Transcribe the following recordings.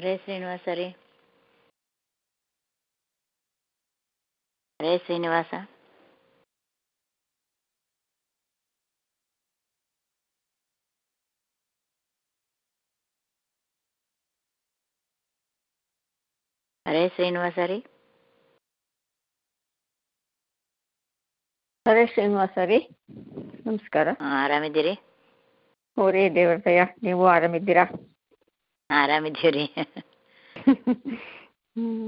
ಹರೇ ಶ್ರೀನಿವಾಸ ರೀ ಹರೇ ಶ್ರೀನಿವಾಸ ಹರೇ ಶ್ರೀನಿವಾಸ ರೀ ಹರೇ ಶ್ರೀನಿವಾಸ ರೀ ನಮಸ್ಕಾರ ಹಾಂ ಆರಾಮಿದ್ದೀರಿ ಹೋರಿ ದೇವ್ರ ದಯ ನೀವು ಆರಾಮಿದ್ದೀರಾ ಹಾಂ ಆರಾಮಿದ್ದೀವಿ ರೀ ಹ್ಮ್.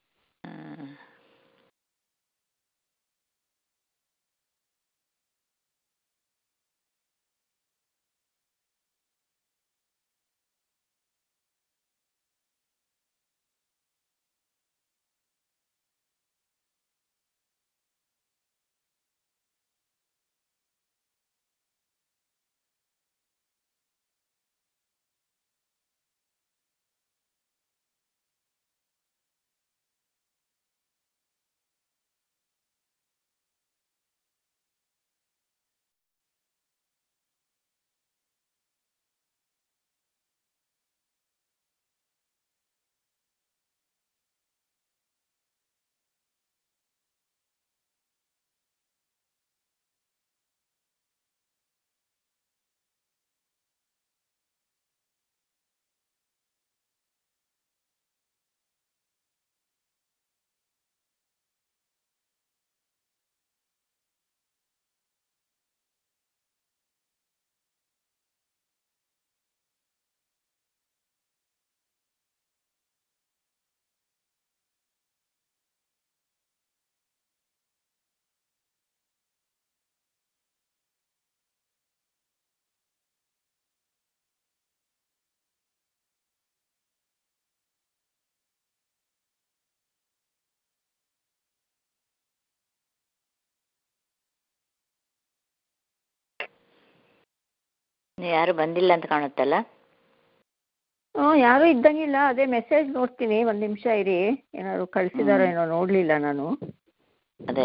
ನೀವು ಯಾರು ಬಂದಿಲ್ಲ ಅಂತ ಕಾಣುತ್ತಲ್ಲ ಹ್ಞೂ ಯಾರೂ ಇದ್ದಂಗಿಲ್ಲ ಅದೇ ಮೆಸೇಜ್ ನೋಡ್ತೀನಿ ಒಂದು ನಿಮಿಷ ಇರಿ ಏನಾದ್ರು ಕಳ್ಸಿದಾರೋ ಏನೋ ನೋಡಲಿಲ್ಲ ನಾನು ಅದೇ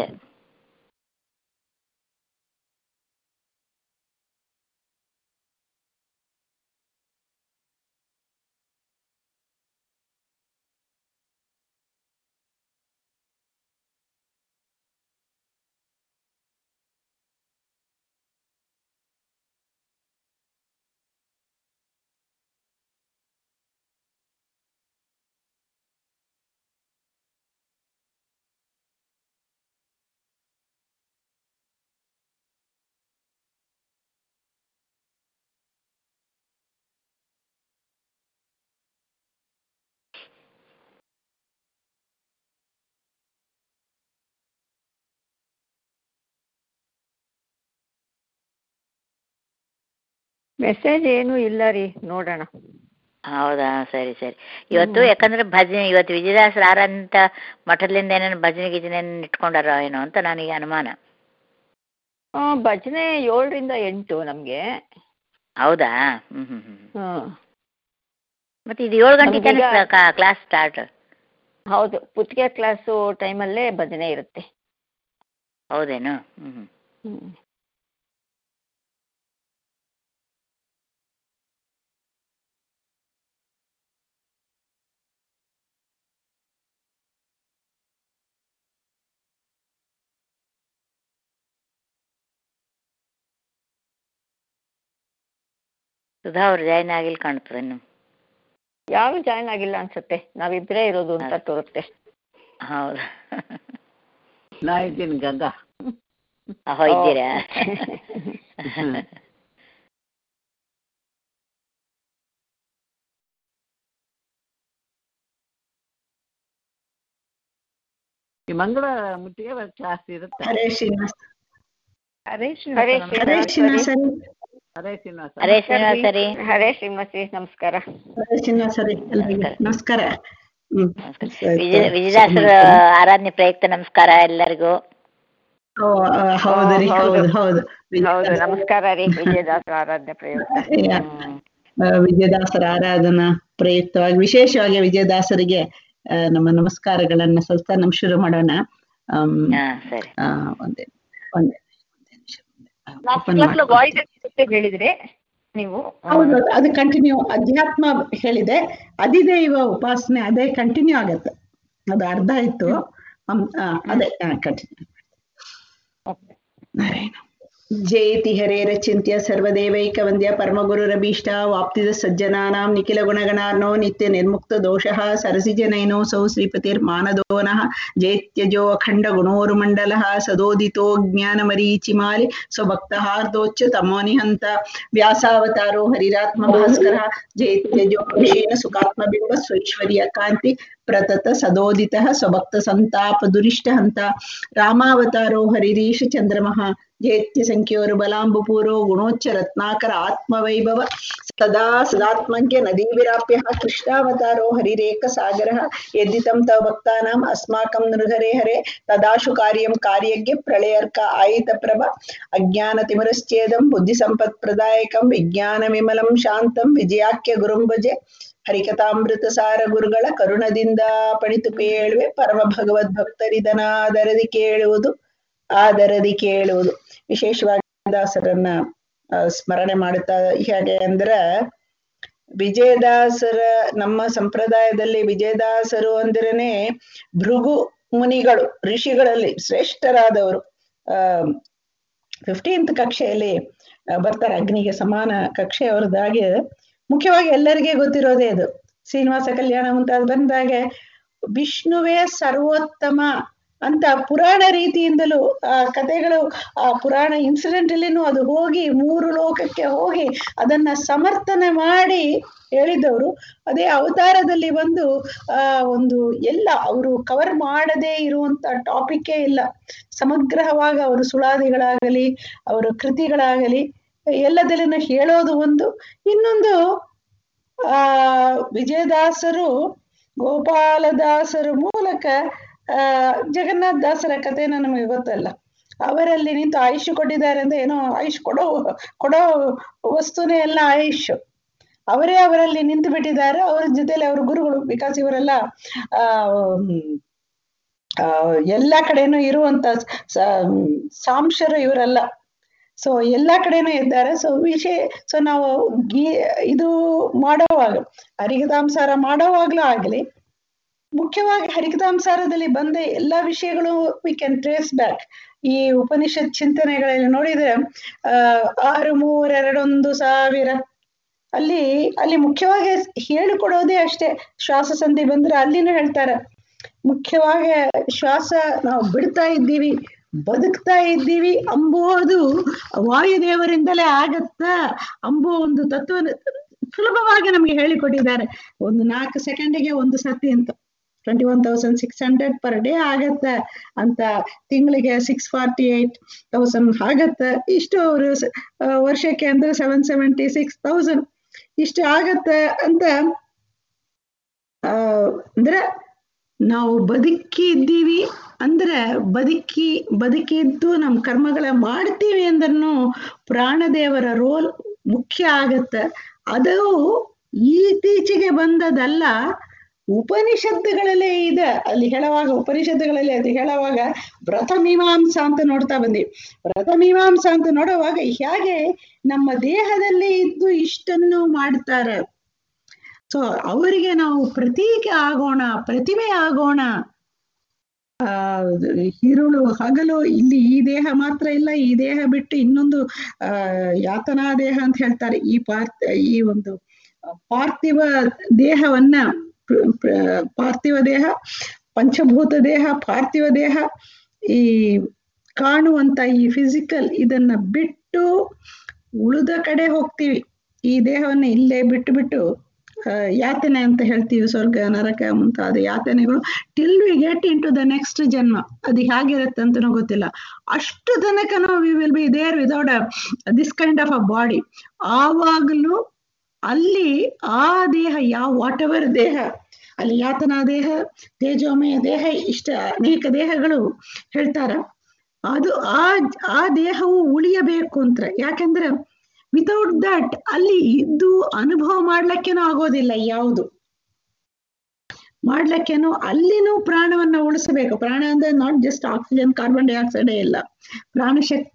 ಮೆಸೇಜ್ ಏನೂ ಇಲ್ಲ ರೀ ನೋಡೋಣ ಹೌದಾ ಸರಿ ಸರಿ ಇವತ್ತು ಯಾಕಂದ್ರೆ ಭಜನೆ ಇವತ್ತು ವಿಜಯದಾಸರ ಆರಂತ ಮಠದಿಂದ ಏನೇನು ಭಜನೆ ಗಿಜನೆ ಇಟ್ಕೊಂಡಾರ ಏನೋ ಅಂತ ನನಗೆ ಅನುಮಾನ ಹ್ಞೂ ಭಜನೆ ಏಳರಿಂದ ಎಂಟು ನಮಗೆ ಹೌದಾ ಹ್ಮ್ ಹ್ಮ್ ಹ್ಮ್ ಹ್ಞೂ ಮತ್ತೆ ಇದು ಏಳು ಗಂಟೆ ನಮ್ಗೀಗ- ತನಕ ಕ್ಲಾಸ್ ಸ್ಟಾರ್ಟ್ ಹೌದು ಪುತ್ತಿಗೆ ಕ್ಲಾಸು ಟೈಮಲ್ಲೇ ಭಜನೆ ಇರುತ್ತೆ ಹೌದೇನು ಹ್ಮ್ ಹ್ಮ್ ಹ್ಞೂ ಸುಧಾ ಅವ್ರು ಜಾಯ್ನ್ ಆಗಿಲ್ಲ ಕಾಣ್ತದೆ ಇನ್ನು ಯಾರು ಜಾಯ್ನ್ ಆಗಿಲ್ಲ ಅನ್ಸುತ್ತೆ ನಾವಿಬ್ಬರೇ ಇರೋದು ಅಂತ ತೋರುತ್ತೆ ಹೌದಾ ನಾ ಇದ್ದೀನಿ ಗಂಗಾ ಅಹೋ ಇದ್ದೀರಾ ಈ ಮಂಗಳ ಮುಟ್ಟಿಗೆ ಕ್ಲಾಸ್ ಇರುತ್ತೆ ಹರೇ ಶ್ರೀನಿವಾಸ ಹರೇ ಹರೇ ಹರೇ ಶ್ರೀನಿವಾಸ ರೀ ಹರೇ ಶ್ರೀನಿವಾಸ ಹರೇ ಶ್ರೀನಿವಾಸ ರೀ ಹರೇ ಶ್ರೀಮತಿ ನಮಸ್ಕಾರ ಹರೇ ಶ್ರೀನಿವಾಸ ರೀ ಎಲ್ರಿಗೂ ನಮಸ್ಕಾರ ಹ್ಮ್ ವಿಜಯ ವಿಜಯದಾಸರ ಆರಾಧನೆ ಪ್ರಯುಕ್ತ ನಮಸ್ಕಾರ ಎಲ್ಲರಿಗೂ ಓ, ಆ, ಹೌದು ರೀ ಹೌದು. ಹೌದು ಹೌದು ಹೌದು ನಮಸ್ಕಾರ ರೀ ವಿಜಯದಾಸ ಆರಾಧನೆ ಪ್ರಯುಕ್ತ ಯಾ. ಹ್ಮ್. ಆ, ವಿಜಯದಾಸರ ಆರಾಧನಾ ಪ್ರಯುಕ್ತವಾಗಿ ವಿಶೇಷವಾಗಿ ವಿಜಯದಾಸರಿಗೆ ಆ, ನಮ್ಮ ನಮಸ್ಕಾರಗಳನ್ನ ಸ್ವಲ್ಪ ನಮ್ ಶುರು ಮಾಡೋಣ ಆಮ್, ಹಾ ಸರಿ ಆ, ಒಂದೇ ಒಂದೇ ಒಂದೇ ನಿಮಿಷ. ಆ, ಲಾಸ್ಟ್ open ಕ್ಲಾಸ್ ಮಾಡ್ಕೊ- ವಾಯ್ಸ್ ಹೇಳಿದ್ರಿ ನೀವು ಹೌದು ಅದು ಕಂಟಿನ್ಯೂ ಅಧ್ಯಾತ್ಮ ಹೇಳಿದೆ ಅಧಿದೈವ ಉಪಾಸನೆ ಅದೇ ಕಂಟಿನ್ಯೂ ಆಗತ್ತೆ ಅದು ಅರ್ಧ ಆಯ್ತು ಹಮ್, ಆ, ಅದೇ ಕಂಟಿನ್ಯೂ ಓಕೆ ನಾರಾಯಣ ಜಯತಿ ಹರೇರಚಿಂತ್ಯ ಸರ್ವದೇವೈಕ ವಂದ್ಯ ಪರಮಗುರುರಭೀಷ್ಟ ವಾಪ್ತಿದ ಸಜ್ಜನಾನಾಂ ನಿಖಿಲ ಗುಣಗಣಾರ್ನೋ ನಿತ್ಯ ನಿರ್ಮುಕ್ತ ದೋಷಃ ಸರಸಿಜನೈನೋऽಸೌ ಶ್ರೀಪತಿರ್ಮಾನದೋನಃ ಜೇತ್ಯಜೋ ಅಖಂಡ ಗುಣೋರುಮಂಡಲಃ ಸದೋದಿತೋ ಜ್ಞಾನಮರೀಚಿಮಾಲಿ ಸ್ವಭಕ್ತಹಾರ್ದೋಚ್ಚ ತಮೋನಿಹಂತ ವ್ಯಾಸಾವತಾರೋ ಹರಿರಾತ್ಮ ಭಾಸ್ಕರ ಜೇತ್ಯಜೋ ವಿಷೇಣ ಸುಖಾತ್ಮಬಿಂಬ ಸ್ವೈಶ್ವರ್ಯ ಕಾಂತಿ ಪ್ರತತ ಸದೋದಿತಃ ಸ್ವಭಕ್ತ ಸಂತಾಪ ದುರಿಷ್ಟ ಹಂತ ರಾಮಾವತಾರೋ ಹರಿರೀಶ ಚಂದ್ರಮಃ ಜೇತ್ಯ ಸಂಖ್ಯೋರು ಬಲಾಂಬುಪೂರೋ ಗುಣೋಚ್ಚ ರತ್ನಾಕರ ಆತ್ಮವೈಭವ ಸದಾ ಸದಾತ್ಮಜ್ಞ ನದೀ ವಿರಾಪ್ಯ ಕೃಷ್ಣಾವತಾರೋ ಹರಿರೇಕ ಸಾಗರ ಯದ್ದಿತಂ ತವ ಭಕ್ತಾನಾಂ ಅಸ್ಮಾಕಂ ನೃಹರೆ ಹರೆ ತದಾಶು ಕಾರ್ಯಂ ಕಾರ್ಯಜ್ಞ ಪ್ರಳಯರ್ಕ ಆಯಿತ ಪ್ರಭ ಅಜ್ಞಾನ ತಿಮಿರಶ್ಚೇದಂ ಬುದ್ಧಿ ಸಂಪತ್ ಪ್ರದಾಯಕಂ ವಿಜ್ಞಾನ ವಿಮಲಂ ಶಾಂತಂ ವಿಜಯಾಖ್ಯ ಗುರುಂ ಭಜೆ ಹರಿಕಥಾಮೃತ ಸಾರ ಗುರುಗಳ ಕರುಣದಿಂದ ಪಣಿತು ಕೇಳುವೆ ಪರಮ ಭಗವದ್ ಭಕ್ತರಿದನಾದರದಿ ಕೇಳುವುದು ಆದರದಿ ಕೇಳುವುದು ವಿಶೇಷವಾಗಿ ದಾಸರನ್ನ ಆ, ಸ್ಮರಣೆ ಮಾಡುತ್ತಾ ಹೇಗೆ ಅಂದ್ರೆ ವಿಜಯದಾಸರ ನಮ್ಮ ಸಂಪ್ರದಾಯದಲ್ಲಿ ವಿಜಯದಾಸರು ಅಂದ್ರೇನೆ ಭೃಗು ಮುನಿಗಳು ಋಷಿಗಳಲ್ಲಿ ಶ್ರೇಷ್ಠರಾದವರು ಆ ಫಿಫ್ಟೀನ್ತ್ ಕಕ್ಷೆಯಲ್ಲಿ ಆ, ಬರ್ತಾರೆ ಅಗ್ನಿಗೆ ಸಮಾನ ಕಕ್ಷೆ ಅವ್ರದ್ದಾಗೆ ಮುಖ್ಯವಾಗಿ ಎಲ್ಲರಿಗೆ ಗೊತ್ತಿರೋದೇ ಅದು ಶ್ರೀನಿವಾಸ ಕಲ್ಯಾಣ ಮುಂತಾದ ಬಂದಾಗೆ ವಿಷ್ಣುವೇ ಸರ್ವೋತ್ತಮ ಅಂತ ಪುರಾಣ ರೀತಿಯಿಂದಲೂ ಆ ಕಥೆಗಳು ಆ ಪುರಾಣ ಇನ್ಸಿಡೆಂಟ್ ಅಲ್ಲಿನೂ ಅದು ಹೋಗಿ ಮೂರು ಲೋಕಕ್ಕೆ ಹೋಗಿ ಅದನ್ನ ಸಮರ್ಥನೆ ಮಾಡಿ ಹೇಳಿದವರು ಅದೇ ಅವತಾರದಲ್ಲಿ ಬಂದು ಆ ಒಂದು ಎಲ್ಲ ಅವರು ಕವರ್ ಮಾಡದೇ ಇರುವಂತ ಟಾಪಿಕ್ಕೇ ಇಲ್ಲ ಸಮಗ್ರವಾಗಿ ಅವರು ಸುಳಾದಿಗಳಾಗಲಿ ಅವರ ಕೃತಿಗಳಾಗಲಿ ಎಲ್ಲದಲ್ಲಿನ ಹೇಳೋದು ಒಂದು ಇನ್ನೊಂದು ಆ ವಿಜಯದಾಸರು ಗೋಪಾಲದಾಸರ ಮೂಲಕ ಆ ಜಗನ್ನಾಥ ದಾಸರ ಕಥೆನ ನಮಗೆ ಗೊತ್ತಲ್ಲ ಅವರಲ್ಲಿ ನಿಂತು ಆಯುಷ್ ಕೊಟ್ಟಿದ್ದಾರೆ ಅಂತ ಏನೋ ಆಯುಷ್ ಕೊಡೋ ಕೊಡೋ ವಸ್ತುನೇ ಎಲ್ಲ ಆಯುಷ್ ಅವರೇ ಅವರಲ್ಲಿ ನಿಂತು ಬಿಟ್ಟಿದ್ದಾರೆ ಅವರ ಜೊತೆಲಿ ಅವ್ರ ಗುರುಗಳು ಬಿಕಾಸ್ ಇವರೆಲ್ಲ ಆ ಹ್ಮ್, ಆ, ಎಲ್ಲಾ ಕಡೆನೂ ಇರುವಂತ ಸ- ಸಾಂಶರು ಇವರೆಲ್ಲ ಸೊ ಎಲ್ಲಾ ಕಡೆನೂ ಇದ್ದಾರೆ ಸೊ ವಿಷಯ ಸೊ ನಾವು ಗೀ ಇದು ಮಾಡೋವಾಗ ಹರಿಕತಾಂಸಾರ ಮಾಡೋವಾಗ್ಲೂ ಆಗ್ಲಿ ಮುಖ್ಯವಾಗಿ ಹರಿಕತಾಂಸಾರದಲ್ಲಿ ಬಂದ ಎಲ್ಲಾ ವಿಷಯಗಳು ವಿ ಕ್ಯಾನ್ ಟ್ರೇಸ್ ಬ್ಯಾಕ್ ಈ ಉಪನಿಷತ್ ಚಿಂತನೆಗಳಲ್ಲಿ ನೋಡಿದ್ರೆ ಆ ಆರು ಮೂರ್ ಎರಡೊಂದು ಸಾವಿರ ಅಲ್ಲಿ ಅಲ್ಲಿ ಮುಖ್ಯವಾಗಿ ಹೇಳಿಕೊಡೋದೇ ಅಷ್ಟೇ ಶ್ವಾಸ ಸಂಧಿ ಬಂದ್ರೆ ಅಲ್ಲಿನೂ ಹೇಳ್ತಾರೆ ಮುಖ್ಯವಾಗಿ ಶ್ವಾಸ ನಾವು ಬಿಡ್ತಾ ಇದ್ದೀವಿ ಬದುಕ್ತಾ ಇದ್ದೀವಿ ಅಂಬುವುದು ವಾಯುದೇವರಿಂದಲೇ ಆಗತ್ತಾ ಅಂಬುವ ಒಂದು ತತ್ವ ಸುಲಭವಾಗಿ ನಮಗೆ ಹೇಳಿಕೊಟ್ಟಿದ್ದಾರೆ ಒಂದು ನಾಲ್ಕು ಸೆಕೆಂಡಿಗೆ ಒಂದು ಸತಿ ಅಂತ twenty one thousand six hundred per day ಆಗತ್ತೆ ಅಂತ ತಿಂಗಳಿಗೆ ಸಿಕ್ಸ್ ಫಾರ್ಟಿ ಏಟ್ ತೌಸಂಡ್ ಆಗತ್ತೆ ಇಷ್ಟು ಅವರು ವರ್ಷಕ್ಕೆ ಅಂದ್ರೆ ಸೆವೆನ್ ಸೆವೆಂಟಿ ಸಿಕ್ಸ್ ತೌಸಂಡ್ ಇಷ್ಟು ಆಗತ್ತೆ ಅಂತ ಆ ಅಂದ್ರೆ ನಾವು ಬದುಕಿದ್ದೀವಿ ಅಂದ್ರೆ ಬದುಕಿ ಬದುಕಿದ್ದು ನಮ್ಮ ಕರ್ಮಗಳ ಮಾಡ್ತೀವಿ ಅಂದ್ರೂ ಪ್ರಾಣದೇವರ ರೋಲ್ ಮುಖ್ಯ ಆಗತ್ತೆ ಅದು ಇತ್ತೀಚೆಗೆ ಬಂದದಲ್ಲ ಉಪನಿಷತ್ತುಗಳಲ್ಲೇ ಇದೆ ಅಲ್ಲಿ ಹೇಳುವಾಗ ಉಪನಿಷತ್ತುಗಳಲ್ಲಿ ಅದು ಹೇಳುವಾಗ ವ್ರತಮೀಮಾಂಸ ಅಂತ ನೋಡ್ತಾ ಬಂದೀವಿ ವ್ರತಮೀಮಾಂಸ ಅಂತ ನೋಡುವಾಗ ಹೇಗೆ ನಮ್ಮ ದೇಹದಲ್ಲಿ ಇದ್ದು ಇಷ್ಟನ್ನು ಮಾಡ್ತಾರೆ ಸೊ ಅವರಿಗೆ ನಾವು ಪ್ರತೀಕ ಆಗೋಣ ಪ್ರತಿಮೆ ಆಗೋಣ ಆ ಹಿರುಳು ಹಗಲು ಇಲ್ಲಿ ಈ ದೇಹ ಮಾತ್ರ ಇಲ್ಲ ಈ ದೇಹ ಬಿಟ್ಟು ಇನ್ನೊಂದು ಆ ಯಾತನಾ ದೇಹ ಅಂತ ಹೇಳ್ತಾರೆ ಈ ಪಾರ್ಥ ಈ ಒಂದು ಪಾರ್ಥಿವ ದೇಹವನ್ನ ಪ್ರ- ಪ್ರ- ಪಾರ್ಥಿವ ದೇಹ ಪಂಚಭೂತ ದೇಹ ಪಾರ್ಥಿವ ದೇಹ ಈ ಕಾಣುವಂತ ಈ ಫಿಸಿಕಲ್ ಇದನ್ನ ಬಿಟ್ಟು ಉಳಿದ ಕಡೆ ಹೋಗ್ತೀವಿ ಈ ದೇಹವನ್ನ ಇಲ್ಲೇ ಬಿಟ್ಟು ಬಿಟ್ಟು ಆ, ಯಾತನೆ ಅಂತ ಹೇಳ್ತೀವಿ ಸ್ವರ್ಗ ನರಕ ಮುಂತಾದ ಯಾತನೆಗಳು till we get into the next ಜನ್ಮ ಅದು ಹೇಗಿರುತ್ತೆ ಅಂತನೂ ಗೊತ್ತಿಲ್ಲ ಅಷ್ಟು ತನಕನೂ we will be there without this kind of a body ಆವಾಗಲೂ ಅಲ್ಲಿ ಆ ದೇಹ ಯಾವ ವಾಟ್ ಎವರ್ ದೇಹ ಅಲ್ಲಿ ಯಾತನಾ ದೇಹ ತೇಜೋಮಯ ದೇಹ ಇಷ್ಟ ಅನೇಕ ದೇಹಗಳು ಹೇಳ್ತಾರ ಅದು ಆ ಆ ದೇಹವು ಉಳಿಯಬೇಕು ಅಂತ ಯಾಕಂದ್ರೆ ವಿತೌಟ್ ದಟ್ ಅಲ್ಲಿ ಇದ್ದು ಅನುಭವ ಮಾಡ್ಲಿಕ್ಕೇನೂ ಆಗೋದಿಲ್ಲ ಯಾವುದು ಮಾಡ್ಲಿಕ್ಕೇನೋ ಅಲ್ಲಿನೂ ಪ್ರಾಣವನ್ನ ಉಳಿಸಬೇಕು ಪ್ರಾಣ ಅಂದ್ರೆ ನಾಟ್ ಜಸ್ಟ್ ಆಕ್ಸಿಜನ್ ಕಾರ್ಬನ್ ಡೈಆಕ್ಸೈಡೇ ಇಲ್ಲ ಪ್ರಾಣಶಕ್ತಿ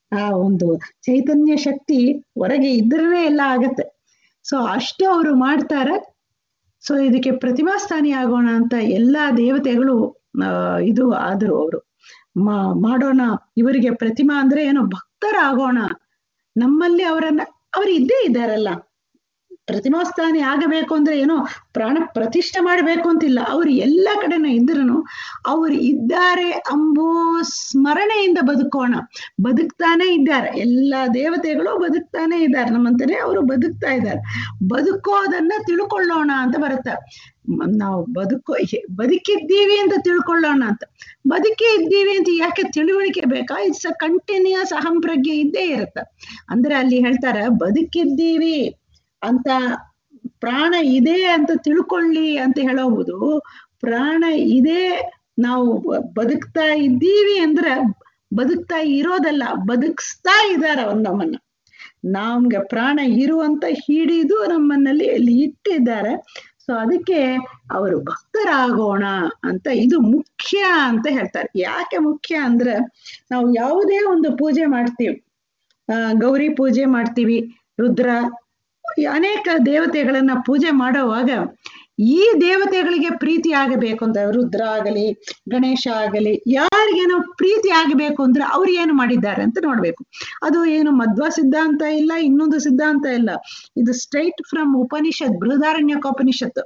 ಆ ಒಂದು ಚೈತನ್ಯ ಶಕ್ತಿ ಹೊರಗೆ ಇದ್ರೇ ಎಲ್ಲ ಆಗತ್ತೆ ಸೊ ಅಷ್ಟು ಅವರು ಮಾಡ್ತಾರೆ ಸೊ ಇದಕ್ಕೆ ಪ್ರತಿಮಾಸ್ಥಾನಿ ಆಗೋಣ ಅಂತ ಎಲ್ಲಾ ದೇವತೆಗಳು ಆ ಇದು ಆದ್ರು ಅವರು ಮಾಡೋಣ ಇವರಿಗೆ ಪ್ರತಿಮಾ ಅಂದ್ರೆ ಏನೋ ಭಕ್ತರಾಗೋಣ ನಮ್ಮಲ್ಲಿ ಅವರನ್ನ ಅವ್ರು ಇದ್ದೇ ಇದ್ದಾರಲ್ಲ ಪ್ರತಿಮಾಸ್ಥಾನಿ ಆಗಬೇಕು ಅಂದ್ರೆ ಏನೋ ಪ್ರಾಣ ಪ್ರತಿಷ್ಠೆ ಮಾಡಬೇಕು ಅಂತಿಲ್ಲ ಅವ್ರು ಎಲ್ಲ ಕಡೆನೂ ಇದ್ರೂ ಅವ್ರು ಇದ್ದಾರೆ ಅಂಬೋ ಸ್ಮರಣೆಯಿಂದ ಬದುಕೋಣ ಬದುಕ್ತಾನೆ ಇದ್ದಾರೆ ಎಲ್ಲ ದೇವತೆಗಳು ಬದುಕ್ತಾನೆ ಇದ್ದಾರೆ ನಮ್ಮಂತಾನೆ ಅವರು ಬದುಕ್ತಾ ಇದ್ದಾರೆ ಬದುಕೋದನ್ನ ತಿಳ್ಕೊಳ್ಳೋಣ ಅಂತ ಬರುತ್ತೆ ನಾವು ಬದುಕೋ ಬದುಕಿದ್ದೀವಿ ಅಂತ ತಿಳ್ಕೊಳ್ಳೋಣ ಅಂತ ಬದುಕಿ ಇದ್ದೀವಿ ಅಂತ ಯಾಕೆ ತಿಳುವಳಿಕೆ ಬೇಕಾ ಇಟ್ಸ್ ಅ ಕಂಟಿನ್ಯೂಸ್ ಅಹಂಪ್ರಜ್ಞೆ ಇದ್ದೇ ಇರುತ್ತೆ ಅಂದ್ರೆ ಅಲ್ಲಿ ಹೇಳ್ತಾರೆ ಬದುಕಿದ್ದೀವಿ ಅಂತ ಪ್ರಾಣ ಇದೆ ಅಂತ ತಿಳ್ಕೊಳ್ಳಿ ಅಂತ ಹೇಳೋವುದು ಪ್ರಾಣ ಇದೆ ನಾವು ಬದುಕ್ತಾ ಇದ್ದೀವಿ ಅಂದ್ರೆ ಬದುಕ್ತಾ ಇರೋದಲ್ಲ ಬದುಕಿಸ್ತಾ ಇದಾರ ನಮ್ಮನ್ನ ನಮ್ಗೆ ಪ್ರಾಣ ಇರುವಂತ ಹಿಡಿದು ನಮ್ಮನ್ನಲ್ಲಿ ಅಲ್ಲಿ ಇಟ್ಟಿದ್ದಾರೆ ಸೊ ಅದಕ್ಕೆ ಅವರು ಭಕ್ತರಾಗೋಣ ಅಂತ ಇದು ಮುಖ್ಯ ಅಂತ ಹೇಳ್ತಾರೆ ಯಾಕೆ ಮುಖ್ಯ ಅಂದ್ರೆ ನಾವು ಯಾವುದೇ ಒಂದು ಪೂಜೆ ಮಾಡ್ತೀವಿ ಆ ಗೌರಿ ಪೂಜೆ ಮಾಡ್ತೀವಿ ರುದ್ರ ಅನೇಕ ದೇವತೆಗಳನ್ನ ಪೂಜೆ ಮಾಡೋವಾಗ ಈ ದೇವತೆಗಳಿಗೆ ಪ್ರೀತಿ ಆಗಬೇಕು ಅಂತ ರುದ್ರ ಆಗಲಿ ಗಣೇಶ ಆಗಲಿ ಯಾರಿಗೇನೋ ಪ್ರೀತಿ ಆಗಬೇಕು ಅಂದ್ರೆ ಅವ್ರು ಏನು ಮಾಡಿದ್ದಾರೆ ಅಂತ ನೋಡ್ಬೇಕು ಅದು ಏನು ಮಧ್ವ ಸಿದ್ಧಾಂತ ಇಲ್ಲ ಇನ್ನೊಂದು ಸಿದ್ಧಾಂತ ಇಲ್ಲ ಇದು ಸ್ಟ್ರೈಟ್ ಫ್ರಮ್ ಉಪನಿಷತ್ ಬೃಹದಾರಣ್ಯಕೋಪನಿಷತ್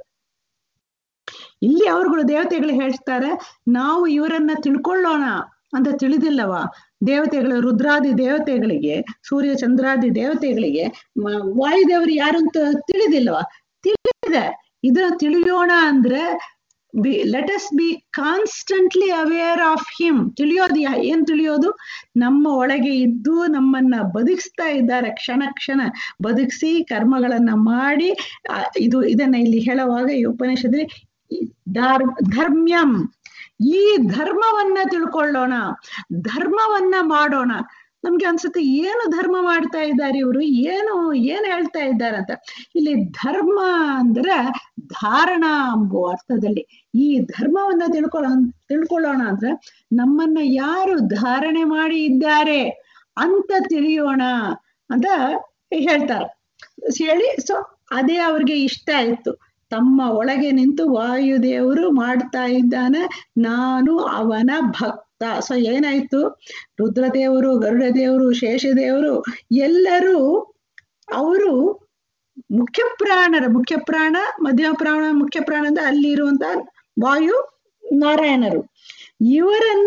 ಇಲ್ಲಿ ಅವ್ರುಗಳು ದೇವತೆಗಳು ಹೇಳ್ತಾರೆ ನಾವು ಇವರನ್ನ ತಿಳ್ಕೊಳ್ಳೋಣ ಅಂತ ತಿಳಿದಿಲ್ಲವಾ ದೇವತೆಗಳು ರುದ್ರಾದಿ ದೇವತೆಗಳಿಗೆ ಸೂರ್ಯ ಚಂದ್ರಾದಿ ದೇವತೆಗಳಿಗೆ ವಾಯುದೇವರು ಯಾರು ಅಂತ ತಿಳಿದಿಲ್ಲವಾ ತಿಳಿದಿದೆ ಇದನ್ನ ತಿಳಿಯೋಣ ಅಂದ್ರೆ be let us be constantly aware of him ತಿಳಿಯೋದು ಏನ್ ತಿಳಿಯೋದು ನಮ್ಮ ಒಳಗೆ ಇದ್ದು ನಮ್ಮನ್ನ ಬದುಕಿಸ್ತಾ ಇದ್ದಾರೆ ಕ್ಷಣ ಕ್ಷಣ ಬದುಕಿಸಿ ಕರ್ಮಗಳನ್ನ ಮಾಡಿ ಇದು ಇದನ್ನ ಇಲ್ಲಿ ಹೇಳುವಾಗ ಈ ಉಪನಿಷದಲ್ಲಿ ಧರ್ ಧರ್ಮ್ಯಂ ಈ ಧರ್ಮವನ್ನ ತಿಳ್ಕೊಳ್ಳೋಣ ಧರ್ಮವನ್ನ ಮಾಡೋಣ ನಮ್ಗೆ ಅನ್ಸುತ್ತೆ ಏನು ಧರ್ಮ ಮಾಡ್ತಾ ಇದ್ದಾರೆ ಇವರು ಏನು ಏನ್ ಹೇಳ್ತಾ ಇದ್ದಾರೆ ಅಂತ ಇಲ್ಲಿ ಧರ್ಮ ಅಂದ್ರೆ ಧಾರಣ ಎಂಬುವ ಅರ್ಥದಲ್ಲಿ ಈ ಧರ್ಮವನ್ನ ತಿಳ್ಕೊಳ್ಳೋ ತಿಳ್ಕೊಳ್ಳೋಣ ಅಂದ್ರೆ ನಮ್ಮನ್ನ ಯಾರು ಧಾರಣೆ ಮಾಡಿ ಇದ್ದಾರೆ ಅಂತ ತಿಳಿಯೋಣ ಅಂತ ಹೇಳ್ತಾರೆ ಹೇಳಿ ಸೊ ಅದೇ ಅವ್ರಿಗೆ ಇಷ್ಟ ಆಯ್ತು ತಮ್ಮ ಒಳಗೆ ನಿಂತು ವಾಯುದೇವರು ಮಾಡ್ತಾ ಇದ್ದಾನೆ ನಾನು ಅವನ ಭಕ್ತ ಸೊ ಏನಾಯ್ತು ರುದ್ರದೇವರು ಗರುಡದೇವರು ಶೇಷದೇವರು ಎಲ್ಲರೂ ಅವರು ಮುಖ್ಯ ಪ್ರಾಣರ ಮುಖ್ಯ ಪ್ರಾಣ ಮಧ್ಯಮ ಪ್ರಾಣ ಮುಖ್ಯ ಪ್ರಾಣ ಅಂದ್ರೆ ಅಲ್ಲಿ ಇರುವಂತ ವಾಯು ನಾರಾಯಣರು ಇವರನ್ನ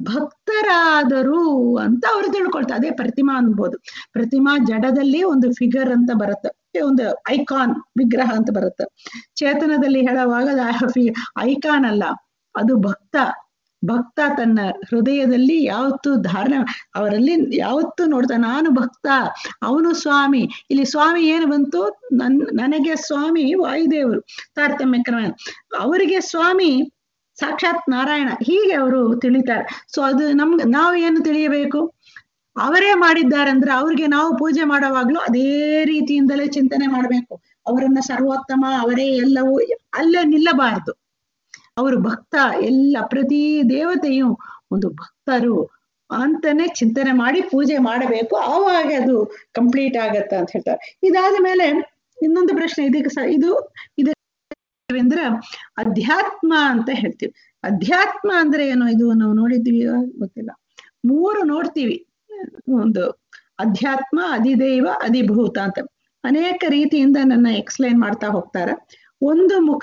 ಭಕ್ತರಾದರು ಅಂತ ಅವ್ರು ತಿಳ್ಕೊಳ್ತಾರೆ ಅದೇ ಪ್ರತಿಮಾ ಅನ್ಬೋದು ಪ್ರತಿಮಾ ಜಡದಲ್ಲಿ ಒಂದು ಫಿಗರ್ ಅಂತ ಬರುತ್ತೆ ಒಂದು ಐಕಾನ್ ವಿಗ್ರಹ ಅಂತ ಬರುತ್ತೆ ಚೇತನದಲ್ಲಿ ಹೇಳುವಾಗ ಐಕಾನ್ ಅಲ್ಲ ಅದು ಭಕ್ತ ಭಕ್ತ ತನ್ನ ಹೃದಯದಲ್ಲಿ ಯಾವತ್ತು ಧಾರಣೆ ಅವರಲ್ಲಿ ಯಾವತ್ತು ನೋಡ್ತಾ ನಾನು ಭಕ್ತ ಅವನು ಸ್ವಾಮಿ ಇಲ್ಲಿ ಸ್ವಾಮಿ ಏನು ಬಂತು ನನ್ ನನಗೆ ಸ್ವಾಮಿ ವಾಯುದೇವರು ತಾರತಮ್ಯ ಕ್ರಮ ಅವರಿಗೆ ಸ್ವಾಮಿ ಸಾಕ್ಷಾತ್ ನಾರಾಯಣ ಹೀಗೆ ಅವರು ತಿಳಿತಾರೆ ಸೊ ಅದು ನಮ್ಗೆ ನಾವು ಏನು ತಿಳಿಯಬೇಕು ಅವರೇ ಮಾಡಿದ್ದಾರೆ ಅಂದ್ರೆ ಅವ್ರಿಗೆ ನಾವು ಪೂಜೆ ಮಾಡುವಾಗ್ಲೂ ಅದೇ ರೀತಿಯಿಂದಲೇ ಚಿಂತನೆ ಮಾಡಬೇಕು ಅವರನ್ನ ಸರ್ವೋತ್ತಮ ಅವರೇ ಎಲ್ಲವೂ ಅಲ್ಲೇ ನಿಲ್ಲಬಾರದು ಅವರು ಭಕ್ತ ಎಲ್ಲ ಪ್ರತಿ ದೇವತೆಯು ಒಂದು ಭಕ್ತರು ಅಂತಾನೆ ಚಿಂತನೆ ಮಾಡಿ ಪೂಜೆ ಮಾಡಬೇಕು ಆವಾಗ ಅದು ಕಂಪ್ಲೀಟ್ ಆಗತ್ತ ಅಂತ ಹೇಳ್ತಾರೆ ಇದಾದ ಮೇಲೆ ಇನ್ನೊಂದು ಪ್ರಶ್ನೆ ಇದಕ್ಕೆ ಸ ಇದು ಇದು ಅಂದ್ರೆ ಅಧ್ಯಾತ್ಮ ಅಂತ ಹೇಳ್ತೀವಿ ಅಧ್ಯಾತ್ಮ ಅಂದ್ರೆ ಏನು ಇದು ನಾವು ನೋಡಿದ್ವಿ ಗೊತ್ತಿಲ್ಲ ಮೂರು ನೋಡ್ತೀವಿ ಒಂದು ಅಧ್ಯಾತ್ಮ ಅಧಿದೈವ ಅಧಿಭೂತ ಅಂತ ಅನೇಕ ರೀತಿಯಿಂದ ನನ್ನ ಎಕ್ಸ್ಪ್ಲೈನ್ ಮಾಡ್ತಾ ಹೋಗ್ತಾರೆ ಒಂದು ಮುಖ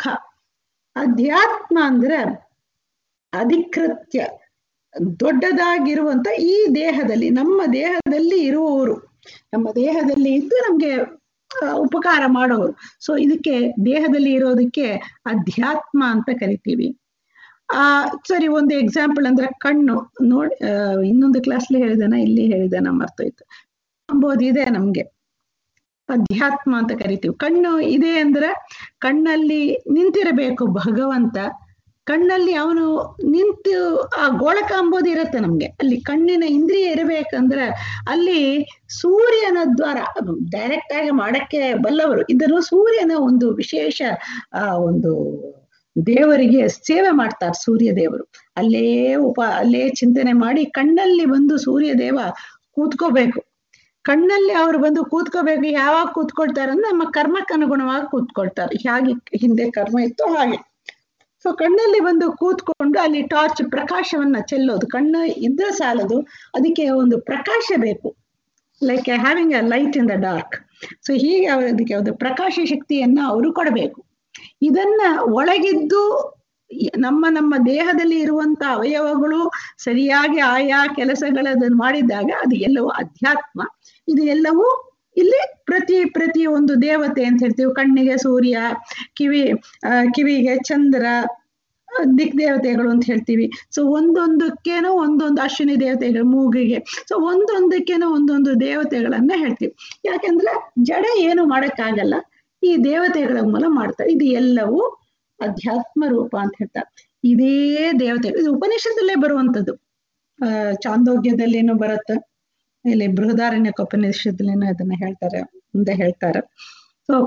ಅಧ್ಯಾತ್ಮ ಅಂದ್ರೆ ಅಧಿಕೃತ್ಯ ದೊಡ್ಡದಾಗಿರುವಂತ ಈ ದೇಹದಲ್ಲಿ ನಮ್ಮ ದೇಹದಲ್ಲಿ ಇರುವವರು ನಮ್ಮ ದೇಹದಲ್ಲಿ ಇದ್ದು ನಮ್ಗೆ ಉಪಕಾರ ಮಾಡೋರು ಸೊ ಇದಕ್ಕೆ ದೇಹದಲ್ಲಿ ಇರೋದಕ್ಕೆ ಅಧ್ಯಾತ್ಮ ಅಂತ ಕರಿತೀವಿ ಆ ಸರಿ ಒಂದು ಎಕ್ಸಾಂಪಲ್ ಅಂದ್ರೆ ಕಣ್ಣು ನೋಡಿ ಇನ್ನೊಂದು ಕ್ಲಾಸ್ಲಿ ಹೇಳಿದಾನ ಇಲ್ಲಿ ಹೇಳಿದಾನ ಮರ್ತೋಯ್ತು ಅಂಬೋದು ಇದೆ ನಮ್ಗೆ ಅಧ್ಯಾತ್ಮ ಅಂತ ಕರಿತೀವಿ ಕಣ್ಣು ಇದೆ ಅಂದ್ರೆ ಕಣ್ಣಲ್ಲಿ ನಿಂತಿರಬೇಕು ಭಗವಂತ ಕಣ್ಣಲ್ಲಿ ಅವನು ನಿಂತು ಆ ಗೋಳಕ ಅಂಬೋದು ಇರುತ್ತೆ ನಮ್ಗೆ ಅಲ್ಲಿ ಕಣ್ಣಿನ ಇಂದ್ರಿಯ ಇರಬೇಕಂದ್ರೆ ಅಲ್ಲಿ ಸೂರ್ಯನ ದ್ವಾರ ಡೈರೆಕ್ಟ್ ಆಗಿ ಮಾಡಕ್ಕೆ ಬಲ್ಲವರು ಇದನ್ನು ಸೂರ್ಯನ ಒಂದು ವಿಶೇಷ ಆ ಒಂದು ದೇವರಿಗೆ ಸೇವೆ ಮಾಡ್ತಾರೆ ಸೂರ್ಯ ದೇವರು ಅಲ್ಲೇ ಉಪ ಅಲ್ಲೇ ಚಿಂತನೆ ಮಾಡಿ ಕಣ್ಣಲ್ಲಿ ಬಂದು ಸೂರ್ಯ ದೇವ ಕೂತ್ಕೋಬೇಕು ಕಣ್ಣಲ್ಲಿ ಅವ್ರು ಬಂದು ಕೂತ್ಕೋಬೇಕು ಯಾವಾಗ ಕೂತ್ಕೊಳ್ತಾರೆ ಅಂದ್ರೆ ನಮ್ಮ ಕರ್ಮಕ್ಕೆ ಅನುಗುಣವಾಗಿ ಕೂತ್ಕೊಳ್ತಾರೆ ಹೇಗೆ ಹಿಂದೆ ಕರ್ಮ ಇತ್ತು ಹಾಗೆ ಸೊ ಕಣ್ಣಲ್ಲಿ ಬಂದು ಕೂತ್ಕೊಂಡು ಅಲ್ಲಿ ಟಾರ್ಚ್ ಪ್ರಕಾಶವನ್ನ ಚೆಲ್ಲೋದು ಕಣ್ಣು ಇದ್ರೆ ಸಾಲದು ಅದಕ್ಕೆ ಒಂದು ಪ್ರಕಾಶ ಬೇಕು like having a light in the dark so ಹೀಗೆ ಅವ್ರು ಅದಕ್ಕೆ ಒಂದು ಪ್ರಕಾಶ ಶಕ್ತಿಯನ್ನ ಅವರು ಕೊಡಬೇಕು ಇದನ್ನ ಒಳಗಿದ್ದು ನಮ್ಮ ನಮ್ಮ ದೇಹದಲ್ಲಿ ಇರುವಂತ ಅವಯವಗಳು ಸರಿಯಾಗಿ ಆಯಾ ಕೆಲಸಗಳದನ್ನು ಮಾಡಿದಾಗ ಅದು ಎಲ್ಲವೂ ಅಧ್ಯಾತ್ಮ ಇದು ಎಲ್ಲವೂ ಇಲ್ಲಿ ಪ್ರತಿ ಪ್ರತಿ ಒಂದು ದೇವತೆ ಅಂತ ಹೇಳ್ತೀವಿ ಕಣ್ಣಿಗೆ ಸೂರ್ಯ ಕಿವಿ ಆ, ಕಿವಿಗೆ ಚಂದ್ರ ಆ, ದಿಕ್ ದೇವತೆಗಳು ಅಂತ ಹೇಳ್ತೀವಿ ಸೊ ಒಂದೊಂದಕ್ಕೇನೋ ಒಂದೊಂದು ಅಶ್ವಿನಿ ದೇವತೆಗಳು ಮೂಗಿಗೆ ಸೊ ಒಂದೊಂದಕ್ಕೇನೋ ಒಂದೊಂದು ದೇವತೆಗಳನ್ನ ಹೇಳ್ತೀವಿ ಯಾಕೆಂದ್ರೆ ಜಡ ಏನು ಮಾಡಕ್ಕಾಗಲ್ಲ ಈ ದೇವತೆಗಳ ಮೂಲ ಮಾಡ್ತಾರೆ ಇದು ಎಲ್ಲವೂ ಅಧ್ಯಾತ್ಮ ರೂಪ ಅಂತ ಹೇಳ್ತಾರೆ ಇದೇ ದೇವತೆ ಇದು ಉಪನಿಷತ್ತಲ್ಲೇ ಬರುವಂಥದ್ದು ಆ ಚಾಂದೋಗ್ಯದಲ್ಲೇನು ಬರುತ್ತೆ ಇಲ್ಲಿ ಬೃಹದಾರಣ್ಯಕ ಉಪನಿಷತ್ತಲ್ಲೇನೋ ಅದನ್ನ ಹೇಳ್ತಾರೆ ಮುಂದೆ ಹೇಳ್ತಾರೆ ಸೊ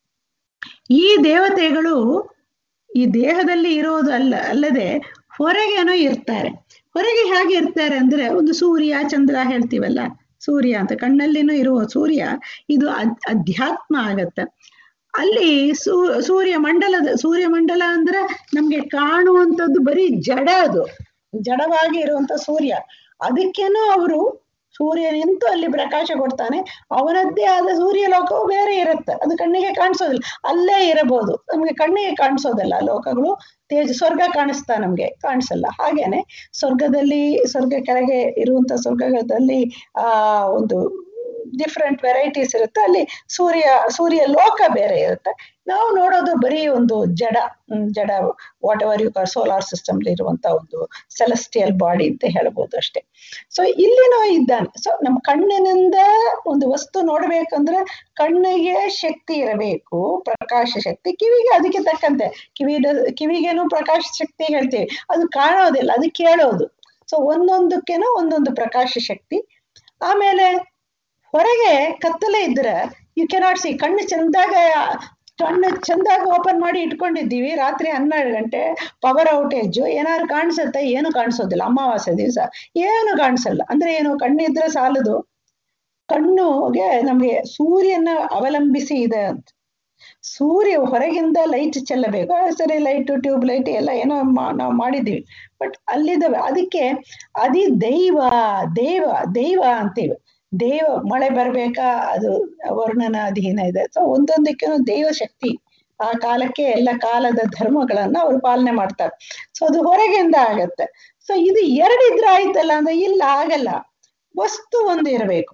ಈ ದೇವತೆಗಳು ಈ ದೇಹದಲ್ಲಿ ಇರೋದು ಅಲ್ಲ ಅಲ್ಲದೆ ಹೊರಗೇನೋ ಇರ್ತಾರೆ ಹೊರಗೆ ಹೇಗೆ ಇರ್ತಾರೆ ಅಂದ್ರೆ ಒಂದು ಸೂರ್ಯ ಚಂದ್ರ ಹೇಳ್ತೀವಲ್ಲ ಸೂರ್ಯ ಅಂತ ಕಣ್ಣಲ್ಲಿನೂ ಇರುವ ಸೂರ್ಯ ಇದು ಅದ್- ಅಧ್ಯಾತ್ಮ ಆಗತ್ತೆ ಅಲ್ಲಿ ಸೂ ಸೂರ್ಯ ಮಂಡಲದ ಸೂರ್ಯ ಮಂಡಲ ಅಂದ್ರೆ ನಮ್ಗೆ ಕಾಣುವಂಥದ್ದು ಬರೀ ಜಡ ಅದು ಜಡವಾಗಿ ಇರುವಂತ ಸೂರ್ಯ ಅದಕ್ಕೇನೋ ಅವರು ಸೂರ್ಯ ನಿಂತು ಅಲ್ಲಿ ಪ್ರಕಾಶ ಕೊಡ್ತಾನೆ ಅವನದ್ದೇ ಆದ ಸೂರ್ಯ ಲೋಕವು ಬೇರೆ ಇರುತ್ತೆ ಅದು ಕಣ್ಣಿಗೆ ಕಾಣಿಸೋದಿಲ್ಲ ಅಲ್ಲೇ ಇರಬಹುದು ನಮ್ಗೆ ಕಣ್ಣಿಗೆ ಕಾಣಿಸೋದಿಲ್ಲ ಆ ಲೋಕಗಳು ತೇಜ್ ಸ್ವರ್ಗ ಕಾಣಿಸ್ತಾ ನಮ್ಗೆ ಕಾಣಿಸಲ್ಲ ಹಾಗೇನೆ ಸ್ವರ್ಗದಲ್ಲಿ ಸ್ವರ್ಗ ಕೆಳಗೆ ಇರುವಂತ ಸ್ವರ್ಗದಲ್ಲಿ ಆ ಒಂದು ಡಿಫ್ರೆಂಟ್ ವೆರೈಟೀಸ್ ಇರುತ್ತೆ ಅಲ್ಲಿ ಸೂರ್ಯ ಸೂರ್ಯ ಲೋಕ ಬೇರೆ ಇರುತ್ತೆ ನಾವು ನೋಡೋದು ಬರೀ ಒಂದು ಜಡ ಹ್ಮ್, ಜಡ whatever you solar system ಇರುವಂತ ಒಂದು ಸೆಲೆಸ್ಟಿಯಲ್ ಬಾಡಿ ಅಂತ ಹೇಳ್ಬೋದು ಅಷ್ಟೇ ಸೊ ಇಲ್ಲಿನೂ ಇದ್ದಾನೆ ಸೊ ನಮ್ಮ ಕಣ್ಣಿನಿಂದ ಒಂದು ವಸ್ತು ನೋಡ್ಬೇಕಂದ್ರೆ ಕಣ್ಣಿಗೆ ಶಕ್ತಿ ಇರಬೇಕು ಪ್ರಕಾಶ ಶಕ್ತಿ ಕಿವಿಗೆ ಅದಕ್ಕೆ ತಕ್ಕಂತೆ ಕಿವಿದ ಕಿವಿಗೇನು ಪ್ರಕಾಶ ಶಕ್ತಿ ಹೇಳ್ತೀವಿ ಅದು ಕಾಣೋದಿಲ್ಲ ಅದು ಕೇಳೋದು ಸೊ ಒಂದೊಂದಕ್ಕೇನೋ ಒಂದೊಂದು ಪ್ರಕಾಶ ಶಕ್ತಿ ಆಮೇಲೆ ಹೊರಗೆ ಕತ್ತಲೆ ಇದ್ರೆ ಯು ಕೆನಾಟ್ ಸಿ ಕಣ್ಣು ಚಂದಾಗ ಕಣ್ಣು ಚಂದಾಗ ಓಪನ್ ಮಾಡಿ ಇಟ್ಕೊಂಡಿದ್ದೀವಿ ರಾತ್ರಿ ಹನ್ನೆರಡು ಗಂಟೆ ಪವರ್ ಔಟೇಜ್ ಏನಾದ್ರು ಕಾಣಿಸುತ್ತೆ ಏನು ಕಾಣಿಸೋದಿಲ್ಲ ಅಮಾವಾಸ್ಯೆ ದಿವಸ ಏನು ಕಾಣಿಸಲ್ಲ ಅಂದ್ರೆ ಏನು ಕಣ್ಣಿದ್ರೆ ಸಾಲದು ಕಣ್ಣುಗೆ ನಮ್ಗೆ ಸೂರ್ಯನ ಅವಲಂಬಿಸಿ ಇದೆ ಅಂತ ಸೂರ್ಯ ಹೊರಗಿಂದ ಲೈಟ್ ಚೆಲ್ಲಬೇಕು ಆ, ಸರಿ ಲೈಟ್ ಟ್ಯೂಬ್ ಲೈಟ್ ಎಲ್ಲ ಏನೋ ಮಾ- ನಾವು ಮಾಡಿದ್ದೀವಿ ಬಟ್ ಅಲ್ಲಿದ್ದಾವೆ ಅದಕ್ಕೆ ಅದಿ ದೈವ ದೇವ ದೈವ ಅಂತೀವಿ ದೇವ ಮಳೆ ಬರ್ಬೇಕಾ ಅದು ವರ್ಣನ ಅಧೀನ ಇದೆ ಸೊ ಒಂದೊಂದಕ್ಕೂ ದೈವ ಶಕ್ತಿ ಆ ಕಾಲಕ್ಕೆ ಎಲ್ಲ ಕಾಲದ ಧರ್ಮಗಳನ್ನ ಅವ್ರು ಪಾಲನೆ ಮಾಡ್ತಾರೆ ಸೊ ಅದು ಹೊರಗಿಂದ ಆಗತ್ತೆ ಸೊ ಇದು ಎರಡಿದ್ರೆ ಆಯ್ತಲ್ಲ ಅಂದ್ರೆ ಇಲ್ಲ ಆಗಲ್ಲ ವಸ್ತು ಒಂದು ಇರಬೇಕು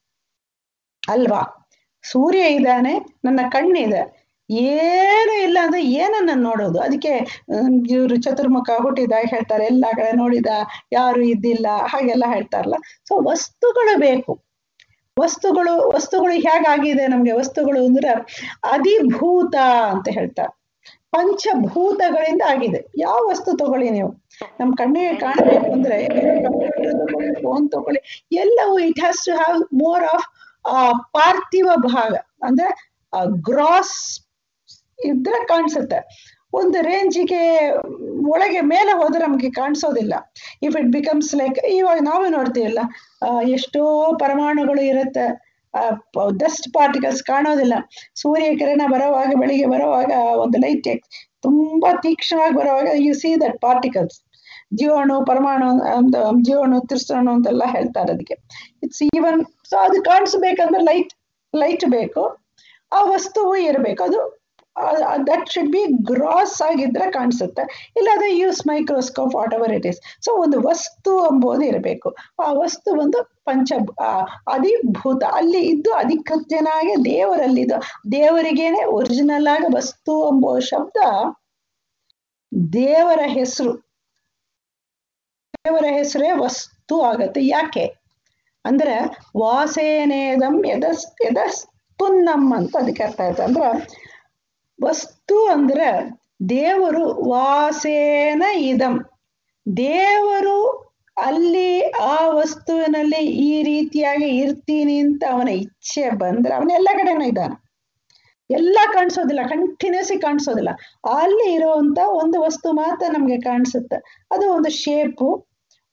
ಅಲ್ವಾ ಸೂರ್ಯ ಇದ್ದಾನೆ ನನ್ನ ಕಣ್ಣಿದೆ ಏನು ಇಲ್ಲ ಅಂದ್ರೆ ಏನನ್ನ ನೋಡೋದು ಅದಕ್ಕೆ ಇವರು ಚತುರ್ಮುಖ ಹುಟ್ಟಿದ ಹೇಳ್ತಾರೆ ಎಲ್ಲ ಕಡೆ ನೋಡಿದ ಯಾರು ಇದ್ದಿಲ್ಲ ಹಾಗೆಲ್ಲ ಹೇಳ್ತಾರಲ್ಲ ಸೊ ವಸ್ತುಗಳು ಬೇಕು ವಸ್ತುಗಳು ವಸ್ತುಗಳು ಹೇಗಾಗಿದೆ ನಮ್ಗೆ ವಸ್ತುಗಳು ಅಂದ್ರೆ ಅಧಿಭೂತ ಅಂತ ಹೇಳ್ತಾರೆ ಪಂಚಭೂತಗಳಿಂದ ಆಗಿದೆ ಯಾವ ವಸ್ತು ತಗೊಳ್ಳಿ ನೀವು ನಮ್ ಕಣ್ಣಿಗೆ ಕಾಣಬೇಕು ಅಂದ್ರೆ ಫೋನ್ ತಗೊಳ್ಳಿ ಎಲ್ಲವೂ it has to have more of ಪಾರ್ಥಿವ ಭಾಗ ಅಂದ್ರೆ ಗ್ರಾಸ್ ಇದ್ರೆ ಕಾಣಿಸುತ್ತೆ ಒಂದು ರೇಂಜಿಗೆ ಒಳಗೆ ಮೇಲೆ ಹೋದ್ರೆ ನಮಗೆ ಕಾಣಿಸೋದಿಲ್ಲ ಇಫ್ ಇಟ್ ಬಿಕಮ್ಸ್ ಲೈಕ್ ಇವಾಗ ನಾವೇ ನೋಡ್ತೀವಲ್ಲ ಆ, ಎಷ್ಟೋ ಪರಮಾಣುಗಳು ಇರುತ್ತೆ ಡಸ್ಟ್ ಪಾರ್ಟಿಕಲ್ಸ್ ಕಾಣೋದಿಲ್ಲ ಸೂರ್ಯ ಕಿರಣ ಬರುವಾಗ ಬೆಳಿಗ್ಗೆ ಬರುವಾಗ ಒಂದು ಲೈಟ್ ತುಂಬಾ ತೀಕ್ಷ್ಣವಾಗಿ ಬರುವಾಗ ಯು ಸಿ ದಟ್ ಪಾರ್ಟಿಕಲ್ಸ್ ಜೀವಾಣು ಪರಮಾಣು ಅಂತ ಜೀವಾಣು ತಿರ್ಸಾಣು ಅಂತೆಲ್ಲ ಹೇಳ್ತಾರೆ ಅದಕ್ಕೆ ಇಟ್ಸ್ ಈವನ್ ಸೊ ಅದು ಕಾಣಿಸ್ಬೇಕಂದ್ರೆ ಲೈಟ್ ಲೈಟ್ ಬೇಕು ಆ ವಸ್ತುವು ಇರಬೇಕು ಅದು ದಟ್ ಶುಡ್ ಬಿ ಗ್ರಾಸ್ ಆಗಿದ್ರೆ ಕಾಣಿಸುತ್ತೆ ಇಲ್ಲಾದ್ರೆ use microscope whatever it is so ಒಂದು ವಸ್ತು ಎಂಬುದು ಇರಬೇಕು ಆ ವಸ್ತು ಒಂದು ಪಂಚ ಆ, ಅಧಿಭೂತ ಅಲ್ಲಿ ಇದ್ದು ಅಧಿಕೃತ್ಯನಾಗಿ ದೇವರಲ್ಲಿದ್ದು ದೇವರಿಗೇನೆ ಒರಿಜಿನಲ್ ಆಗಿ ವಸ್ತು ಎಂಬುವ ಶಬ್ದ ದೇವರ ಹೆಸರು ದೇವರ ಹೆಸರೇ ವಸ್ತು ಆಗತ್ತೆ ಯಾಕೆ ಅಂದ್ರೆ ವಾಸೇನೇದಂ ಯದಸ್ ಯದಸ್ತುನ್ನಂ ಅಂತ ಅದಕ್ಕೆ ಅರ್ಥ ಆಯ್ತು ಅಂದ್ರೆ ವಸ್ತು ಅಂದ್ರೆ ದೇವರು ವಾಸೇನ ಇದಂ ದೇವರು ಅಲ್ಲಿ ಆ ವಸ್ತುವಿನಲ್ಲಿ ಈ ರೀತಿಯಾಗಿ ಇರ್ತೀನಿ ಅಂತ ಅವನ ಇಚ್ಛೆ ಬಂದ್ರೆ ಅವನ ಎಲ್ಲ ಕಡೆನೂ ಇದ್ದಾನೆ ಎಲ್ಲ ಕಾಣಿಸೋದಿಲ್ಲ ಕಂಟಿನ್ಯೂಸ್ ಕಾಣಿಸೋದಿಲ್ಲ ಅಲ್ಲಿ ಇರುವಂತ ಒಂದು ವಸ್ತು ಮಾತ್ರ ನಮ್ಗೆ ಕಾಣಿಸುತ್ತೆ ಅದು ಒಂದು ಶೇಪು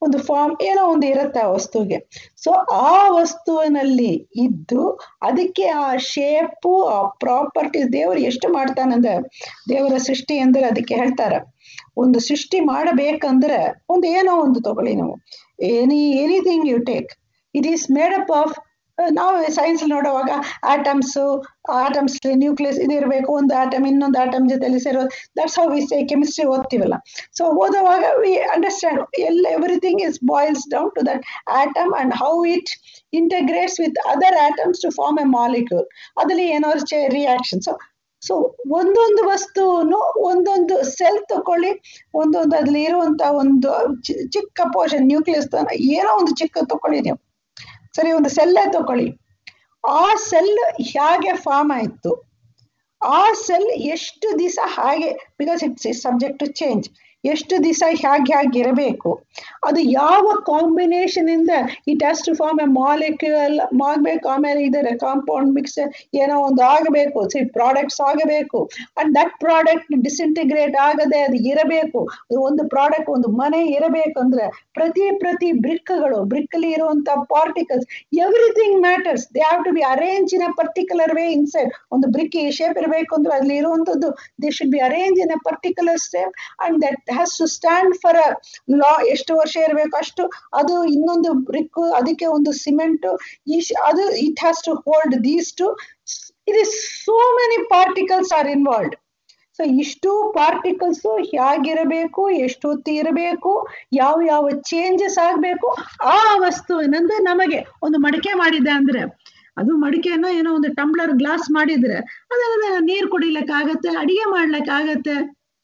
ಒಂದು ಫಾರ್ಮ್ ಏನೋ ಒಂದು ಇರುತ್ತೆ ಆ ವಸ್ತುವಿಗೆ ಸೊ ಆ ವಸ್ತುವಿನಲ್ಲಿ ಇದ್ದು ಅದಕ್ಕೆ ಆ ಶೇಪು ಆ ಪ್ರಾಪರ್ಟೀಸ್ ದೇವರು ಎಷ್ಟು ಮಾಡ್ತಾನಂದ್ರೆ ದೇವರ ಸೃಷ್ಟಿ ಅಂದ್ರೆ ಅದಕ್ಕೆ ಹೇಳ್ತಾರ ಒಂದು ಸೃಷ್ಟಿ ಮಾಡಬೇಕಂದ್ರೆ ಒಂದು ಏನೋ ಒಂದು ತಗೊಳ್ಳಿ ನಾವು any anything you take it is made up of ನಾವು ಸೈನ್ಸ್ ನೋಡುವಾಗ ಆಟಮ್ಸ್ ಆಟಮ್ಸ್ ನ್ಯೂಕ್ಲಿಯಸ್ ಇದಿರಬೇಕು ಒಂದು ಆಟಮ್ ಇನ್ನೊಂದು ಆಟಮ್ ಜೊತೆಲಿ ಸೇರೋ that's how we say chemistry ಓದ್ತೀವಲ್ಲ ಸೊ ಓದುವಾಗ ವಿ ಅಂಡರ್ಸ್ಟ್ಯಾಂಡ್ ಎಲ್ಲ everything is boils down to that atom and how it integrates with other atoms to form a molecule ಅದರಲ್ಲಿ ಏನಾದ್ರು ಚೇ ರಿಯಾಕ್ಷನ್ ಸೊ ಸೊ ಒಂದೊಂದು ವಸ್ತುನು ಒಂದೊಂದು ಸೆಲ್ ತಕೊಳ್ಳಿ ಒಂದೊಂದು ಅದ್ರಲ್ಲಿ ಇರುವಂತ ಒಂದು ಚಿ- ಚಿಕ್ಕ ಪೋರ್ಷನ್ ನ್ಯೂಕ್ಲಿಯಸ್ ಏನೋ ಒಂದು ಚಿಕ್ಕ ತಕೊಳ್ಳಿ ನೀವು ಸರಿ ಒಂದು ಸೆಲ್ಲೇ ತಕೊಳ್ಳಿ ಆ ಸೆಲ್ ಹೇಗೆ ಫಾರ್ಮ್ ಆಯ್ತು ಆ ಸೆಲ್ ಎಷ್ಟು ದಿವಸ ಹಾಗೆ because it's subject to change ಎಷ್ಟು ದಿವಸ ಹೇಗೆ ಹೇಗೆ ಇರಬೇಕು ಅದು ಯಾವ ಕಾಂಬಿನೇಷನ್ ಇಂದ it has to form a molecule ಆಗಬೇಕು ಆಮೇಲೆ ಇದರ ಕಾಂಪೌಂಡ್ ಮಿಕ್ಸರ್ ಏನೋ ಒಂದು ಆಗಬೇಕು ಸಿ ಪ್ರಾಡಕ್ಟ್ಸ್ ಆಗಬೇಕು ಅಂಡ್ ದಟ್ ಪ್ರಾಡಕ್ಟ್ ಡಿಸಿಂಟಿಗ್ರೇಟ್ ಆಗದೆ ಅದು ಇರಬೇಕು ಅದು ಒಂದು ಪ್ರಾಡಕ್ಟ್ ಒಂದು ಮನೆ ಇರಬೇಕು ಅಂದ್ರೆ ಪ್ರತಿ ಪ್ರತಿ ಬ್ರಿಕ್ಗಳು ಬ್ರಿಕ್ಕಲ್ಲಿ ಇರುವಂತ particles everything matters they have to be arrange in a particular way inside ಒಂದು ಬ್ರಿಕ್ ಈ ಶೇಪ್ ಇರಬೇಕು ಅಂದ್ರೆ ಅಲ್ಲಿ ಇರುವಂತದ್ದು they should be arrange in a particular step and that has to stand for a ಲಾ ಎಷ್ಟು ವರ್ಷ ಇರಬೇಕು ಅಷ್ಟು ಅದು ಇನ್ನೊಂದು ಬ್ರಿಕ್ ಅದಕ್ಕೆ ಒಂದು ಸಿಮೆಂಟ್ ಅದು it has to hold these two it is so many particles are involved so ಇಷ್ಟು ಪಾರ್ಟಿಕಲ್ಸ್ ಹೇಗಿರಬೇಕು ಎಷ್ಟು ಹೊತ್ತು ಇರಬೇಕು ಯಾವ ಯಾವ ಚೇಂಜಸ್ ಆಗಬೇಕು ಆ ವಸ್ತುವಿನಂದು ನಮಗೆ ಒಂದು ಮಡಿಕೆ ಮಾಡಿದೆ ಅಂದ್ರೆ ಅದು ಮಡಿಕೆನ ಏನೋ ಒಂದು ಟಂಬ್ಲರ್ ಗ್ಲಾಸ್ ಮಾಡಿದ್ರೆ ಅದನ್ನ ನೀರು ಕುಡಿಲಿಕ್ಕಾಗತ್ತೆ ಅಡಿಗೆ ಮಾಡ್ಲಿಕ್ಕಾಗತ್ತೆ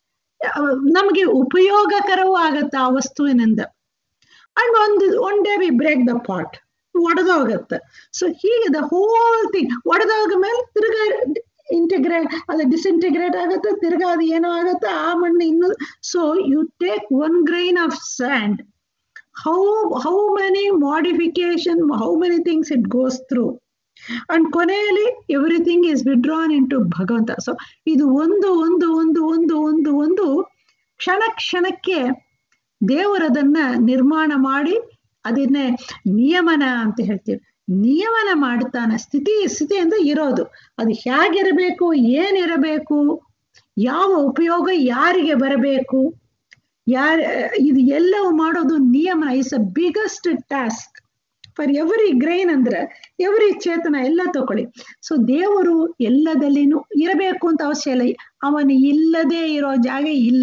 ನಮಗೆ ಉಪಯೋಗಕರವೂ ಆಗತ್ತೆ ಆ ವಸ್ತುವಿನಿಂದ ಅಂಡ್ ಒಂದು one day we break the pot ಒಡೆದೋಗತ್ತೆ ಸೊ ಹೀಗೆ ದ ಹೋಲ್ ಥಿಂಗ್ ಒಡೆದೋಗ ಮೇಲೆ ತಿರ್ಗಾ ಇಂಟಿಗ್ರೇಟ್ ಅದು ಡಿಸ್ಇಂಟಿಗ್ರೇಟ್ ಆಗುತ್ತೆ ತಿರ್ಗಾ ಅದು ಏನೋ ಆಗುತ್ತೆ ಆ ಮಣ್ಣು ಇನ್ನು so you take one grain of sand how how many modification how many things it goes through and ಕೊನೆಯಲ್ಲಿ everything is withdrawn into ಭಗವಂತ ಸೊ ಇದು ಒಂದು ಒಂದು ಒಂದು ಒಂದು ಒಂದು ಒಂದು ಕ್ಷಣ ಕ್ಷಣಕ್ಕೆ ದೇವರದನ್ನ ನಿರ್ಮಾಣ ಮಾಡಿ ಅದನ್ನೇ ನಿಯಮನ ಅಂತ ಹೇಳ್ತೀವಿ ನಿಯಮನ ಮಾಡ್ತಾನೆ ಸ್ಥಿತಿ ಸ್ಥಿತಿ ಅಂದ್ರೆ ಇರೋದು ಅದು ಹೇಗಿರಬೇಕು ಏನಿರಬೇಕು ಯಾವ ಉಪಯೋಗ ಯಾರಿಗೆ ಬರಬೇಕು ಯಾರ ಇದು ಎಲ್ಲವೂ ಮಾಡೋದು ನಿಯಮನ is a biggest task for every grain ಅಂದ್ರೆ ಎವ್ರಿ ಚೇತನ ಎಲ್ಲ ತಗೊಳ್ಳಿ ಸೊ ದೇವರು ಎಲ್ಲದಲ್ಲಿನೂ ಇರಬೇಕು ಅಂತ ಅವಶ್ಯ ಇಲ್ಲ ಅವನು ಇಲ್ಲದೆ ಇರೋ ಜಾಗ ಇಲ್ಲ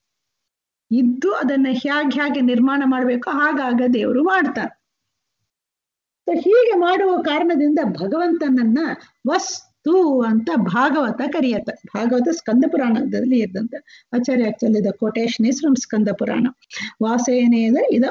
ಇದ್ದು ಅದನ್ನ ಹೇಗೆ ಹೇಗೆ ನಿರ್ಮಾಣ ಮಾಡಬೇಕು ಹಾಗಾಗ ದೇವರು ಮಾಡ್ತಾನೆ ಸೊ ಹೀಗೆ ಮಾಡುವ ಕಾರಣದಿಂದ ಭಗವಂತನನ್ನ ವಸ್ತು ಅಂತ ಭಾಗವತ ಕರೆಯತ್ತ ಭಾಗವತ ಸ್ಕಂದ ಪುರಾಣದಲ್ಲಿ ಇದ್ದಂತೆ Acharya actually the quotation is from Skanda Purana ವಾಸೇನೇದ ಇದ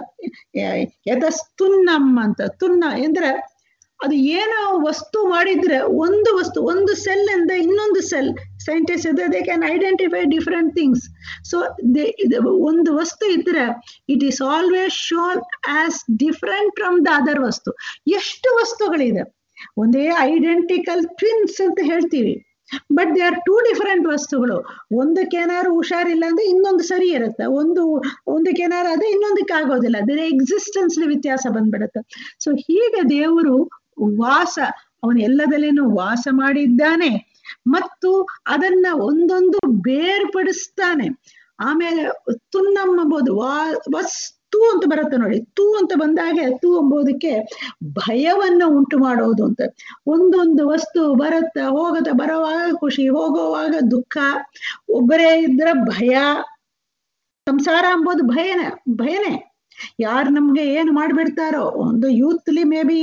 ಯತಸ್ತುನ್ನಂ ಅಂತ ತುನ್ನ ಅಂದ್ರೆ ಅದು ಏನೋ ವಸ್ತು ಮಾಡಿದ್ರೆ ಒಂದು ವಸ್ತು ಒಂದು ಸೆಲ್ ಇಂದ ಇನ್ನೊಂದು ಸೆಲ್ ಸೈಂಟಿಸ್ಟ್ ಇದ್ರೆ they can identify different things so ಒಂದು ವಸ್ತು ಇದ್ರೆ it is always shown as different from the other ವಸ್ತು ಎಷ್ಟು ವಸ್ತುಗಳಿದೆ ಒಂದೇ ಐಡೆಂಟಿಕಲ್ ಟ್ವಿನ್ಸ್ ಅಂತ ಹೇಳ್ತೀವಿ but they are two different ವಸ್ತುಗಳು ಒಂದಕ್ಕೇನಾದ್ರು ಹುಷಾರಿಲ್ಲ ಅಂದ್ರೆ ಇನ್ನೊಂದು ಸರಿ ಇರುತ್ತೆ ಒಂದು ಒಂದಕ್ಕೇನಾದ್ರು ಅದೇ ಇನ್ನೊಂದಕ್ಕೆ ಆಗೋದಿಲ್ಲ ಅದೇ ಎಕ್ಸಿಸ್ಟೆನ್ಸ್ ವ್ಯತ್ಯಾಸ ಬಂದ್ಬಿಡುತ್ತೆ ಸೊ ಹೀಗೆ ದೇವರು ವಾಸ ಅವನು ಎಲ್ಲದಲ್ಲೇನು ವಾಸ ಮಾಡಿದ್ದಾನೆ ಮತ್ತು ಅದನ್ನ ಒಂದೊಂದು ಬೇರ್ಪಡಿಸ್ತಾನೆ ಆಮೇಲೆ ತುನ್ನಂ ಎಂಬುದು ವಾ ವಸ್ತು ಅಂತ ಬರುತ್ತೆ ನೋಡಿ ತು ಅಂತ ಬಂದಾಗೆ ತು ಎಂಬುದಕ್ಕೆ ಭಯವನ್ನು ಉಂಟು ಮಾಡೋದು ಅಂತ ಒಂದೊಂದು ವಸ್ತು ಬರುತ್ತ ಹೋಗುತ್ತ ಬರುವಾಗ ಖುಷಿ ಹೋಗುವಾಗ ದುಃಖ ಒಬ್ಬರೇ ಇದ್ರೆ ಭಯ ಸಂಸಾರ ಎಂಬುದು ಭಯನೇ ಭಯನೇ ಯಾರು ನಮ್ಗೆ ಏನು ಮಾಡ್ಬಿಡ್ತಾರೋ ಒಂದು ಯೂತ್ಲಿ ಮೇ ಬಿ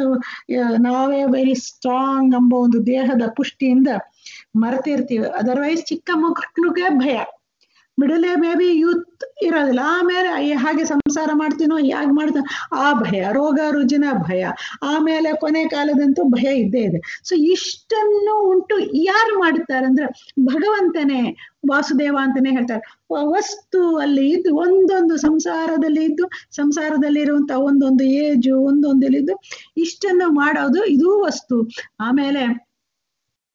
ನಾವೇ ವೆರಿ ಸ್ಟ್ರಾಂಗ್ ಎಂಬ ಒಂದು ದೇಹದ ಪುಷ್ಟಿಯಿಂದ ಮರೆತಿರ್ತೀವಿ ಅದರ್ವೈಸ್ ಚಿಕ್ಕ ಮಕ್ಕಳಿಗೆ ಭಯ ಮಿಡಲೇ ಮೇ ಬಿ ಯೂತ್ ಇರೋದಿಲ್ಲ ಆಮೇಲೆ ಹಾಗೆ ಸಂಸಾರ ಮಾಡ್ತೀನೋ ಹೇಗೆ ಮಾಡ್ತೀನೋ ಆ ಭಯ ರೋಗ ರುಜಿನ ಭಯ ಆಮೇಲೆ ಕೊನೆ ಕಾಲದಂತೂ ಭಯ ಇದ್ದೇ ಇದೆ ಸೊ ಇಷ್ಟನ್ನು ಉಂಟು ಯಾರು ಮಾಡುತ್ತಾರೆ ಅಂದ್ರೆ ಭಗವಂತನೇ ವಾಸುದೇವ ಅಂತಾನೆ ಹೇಳ್ತಾರೆ ವಸ್ತು ಅಲ್ಲಿ ಇದ್ದು ಒಂದೊಂದು ಸಂಸಾರದಲ್ಲಿ ಇದ್ದು ಸಂಸಾರದಲ್ಲಿ ಇರುವಂತ ಒಂದೊಂದು ಏಜು ಒಂದೊಂದು ಇದ್ದು ಇಷ್ಟನ್ನು ಮಾಡೋದು ಇದು ವಸ್ತು ಆಮೇಲೆ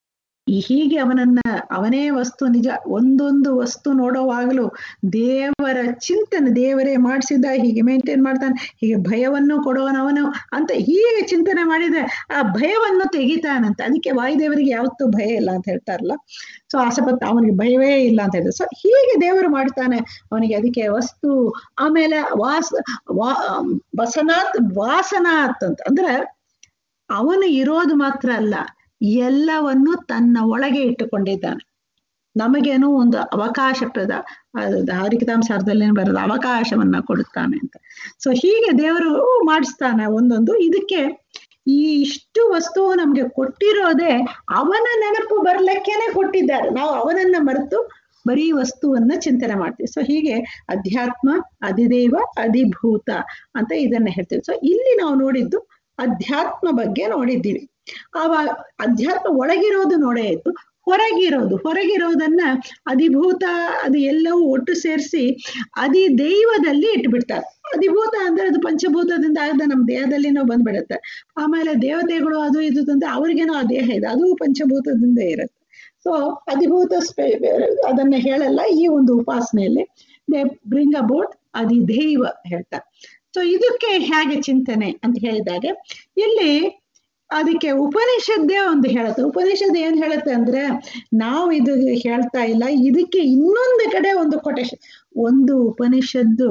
ಈ ಹೀಗೆ ಅವನನ್ನ ಅವನೇ ವಸ್ತು ನಿಜ ಒಂದೊಂದು ವಸ್ತು ನೋಡುವಾಗಲೂ ದೇವರ ಚಿಂತನೆ ದೇವರೇ ಮಾಡಿಸಿದ ಹೀಗೆ ಮೇಂಟೈನ್ ಮಾಡ್ತಾನೆ ಹೀಗೆ ಭಯವನ್ನು ಕೊಡುವನವನು ಅಂತ ಹೀಗೆ ಚಿಂತನೆ ಮಾಡಿದ್ರೆ ಆ ಭಯವನ್ನು ತೆಗಿತಾನಂತ ಅದಕ್ಕೆ ವಾಯುದೇವರಿಗೆ ಯಾವತ್ತೂ ಭಯ ಇಲ್ಲ ಅಂತ ಹೇಳ್ತಾರಲ್ಲ ಸೊ ಆಸಪತ್ ಅವನಿಗೆ ಭಯವೇ ಇಲ್ಲ ಅಂತ ಹೇಳ್ತಾರೆ ಸೊ ಹೀಗೆ ದೇವರು ಮಾಡ್ತಾನೆ ಅವನಿಗೆ ಅದಕ್ಕೆ ವಸ್ತು ಆಮೇಲೆ ವಾಸ ವಾ ವಸನಾತ್ ವಾಸನಾತ್ ಅಂತ ಅಂದ್ರೆ ಅವನು ಇರೋದು ಮಾತ್ರ ಅಲ್ಲ ಎಲ್ಲವನ್ನು ತನ್ನ ಒಳಗೆ ಇಟ್ಟುಕೊಂಡಿದ್ದಾನೆ ನಮಗೇನೋ ಒಂದು ಅವಕಾಶಪ್ರದ ಹರಿಕತಾಂಸಾರದಲ್ಲಿ ಬರೋದು ಅವಕಾಶವನ್ನ ಕೊಡುತ್ತಾನೆ ಅಂತ ಸೊ ಹೀಗೆ ದೇವರು ಮಾಡಿಸ್ತಾನೆ ಒಂದೊಂದು ಇದಕ್ಕೆ ಈ ಇಷ್ಟು ವಸ್ತು ನಮ್ಗೆ ಕೊಟ್ಟಿರೋದೇ ಅವನ ನೆನಪು ಬರ್ಲಿಕ್ಕೇನೆ ಕೊಟ್ಟಿದ್ದಾರೆ ನಾವು ಅವನನ್ನ ಮರೆತು ಬರೀ ವಸ್ತುವನ್ನ ಚಿಂತನೆ ಮಾಡ್ತೀವಿ ಸೊ ಹೀಗೆ ಅಧ್ಯಾತ್ಮ ಅಧಿದೇವ ಅಧಿಭೂತ ಅಂತ ಇದನ್ನ ಹೇಳ್ತೀವಿ ಸೊ ಇಲ್ಲಿ ನಾವು ನೋಡಿದ್ದು ಅಧ್ಯಾತ್ಮ ಬಗ್ಗೆ ನೋಡಿದ್ದೀವಿ ಆವಾಗ ಅಧ್ಯಾತ್ಮ ಒಳಗಿರೋದು ನೋಡೇ ಇತ್ತು ಹೊರಗಿರೋದು ಹೊರಗಿರೋದನ್ನ ಅಧಿಭೂತ ಅದು ಎಲ್ಲವೂ ಒಟ್ಟು ಸೇರಿಸಿ ಅದಿ ದೈವದಲ್ಲಿ ಇಟ್ಬಿಡ್ತಾರೆ ಅಧಿಭೂತ ಅಂದ್ರೆ ಅದು ಪಂಚಭೂತದಿಂದ ಆಗದ ನಮ್ಮ ದೇಹದಲ್ಲಿನೋ ಬಂದ್ಬಿಡುತ್ತೆ ಆಮೇಲೆ ದೇವತೆಗಳು ಅದು ಇದು ಅಂತ ಅವ್ರಿಗೇನೋ ಆ ದೇಹ ಇದೆ ಅದು ಪಂಚಭೂತದಿಂದ ಇರುತ್ತೆ ಸೊ ಅಧಿಭೂತ ಸ್ಪೇ ಅದನ್ನ ಹೇಳಲ್ಲ ಈ ಒಂದು ಉಪಾಸನೆಯಲ್ಲಿ ದೇ ಬ್ರಿಂಗ್ ಅಬೌಟ್ ಅಧಿದೈವ ಹೇಳ್ತಾರೆ ಸೊ ಇದಕ್ಕೆ ಹೇಗೆ ಚಿಂತನೆ ಅಂತ ಹೇಳಿದಾಗ ಇಲ್ಲಿ ಅದಕ್ಕೆ ಉಪನಿಷದ್ದೇ ಒಂದು ಹೇಳುತ್ತೆ ಉಪನಿಷತ್ ಏನ್ ಹೇಳುತ್ತೆ ಅಂದ್ರೆ ನಾವು ಇದು ಹೇಳ್ತಾ ಇಲ್ಲ ಇದಕ್ಕೆ ಇನ್ನೊಂದು ಕಡೆ ಒಂದು ಕೊಟೇಶನ್ ಒಂದು ಉಪನಿಷದ್ದು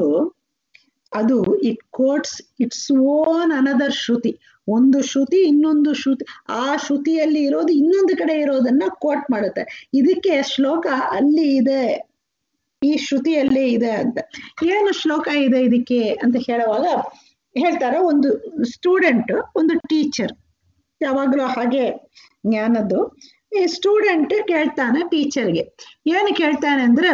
ಅದು it quotes its own another ಶ್ರುತಿ ಒಂದು ಶ್ರುತಿ ಇನ್ನೊಂದು ಶ್ರುತಿ ಆ ಶ್ರುತಿಯಲ್ಲಿ ಇರೋದು ಇನ್ನೊಂದು ಕಡೆ ಇರೋದನ್ನ ಕೋಟ್ ಮಾಡುತ್ತೆ ಇದಕ್ಕೆ ಶ್ಲೋಕ ಅಲ್ಲಿ ಇದೆ ಈ ಶ್ರುತಿಯಲ್ಲೇ ಇದೆ ಅಂತ ಏನು ಶ್ಲೋಕ ಇದೆ ಇದಕ್ಕೆ ಅಂತ ಹೇಳುವಾಗ ಹೇಳ್ತಾರೆ ಒಂದು ಸ್ಟೂಡೆಂಟ್ ಒಂದು ಟೀಚರ್ ಯಾವಾಗಲೂ ಹಾಗೆ ಜ್ಞಾನದ್ದು ಈ ಸ್ಟೂಡೆಂಟ್ ಕೇಳ್ತಾನೆ ಟೀಚರ್ಗೆ ಏನು ಕೇಳ್ತಾನೆ ಅಂದ್ರೆ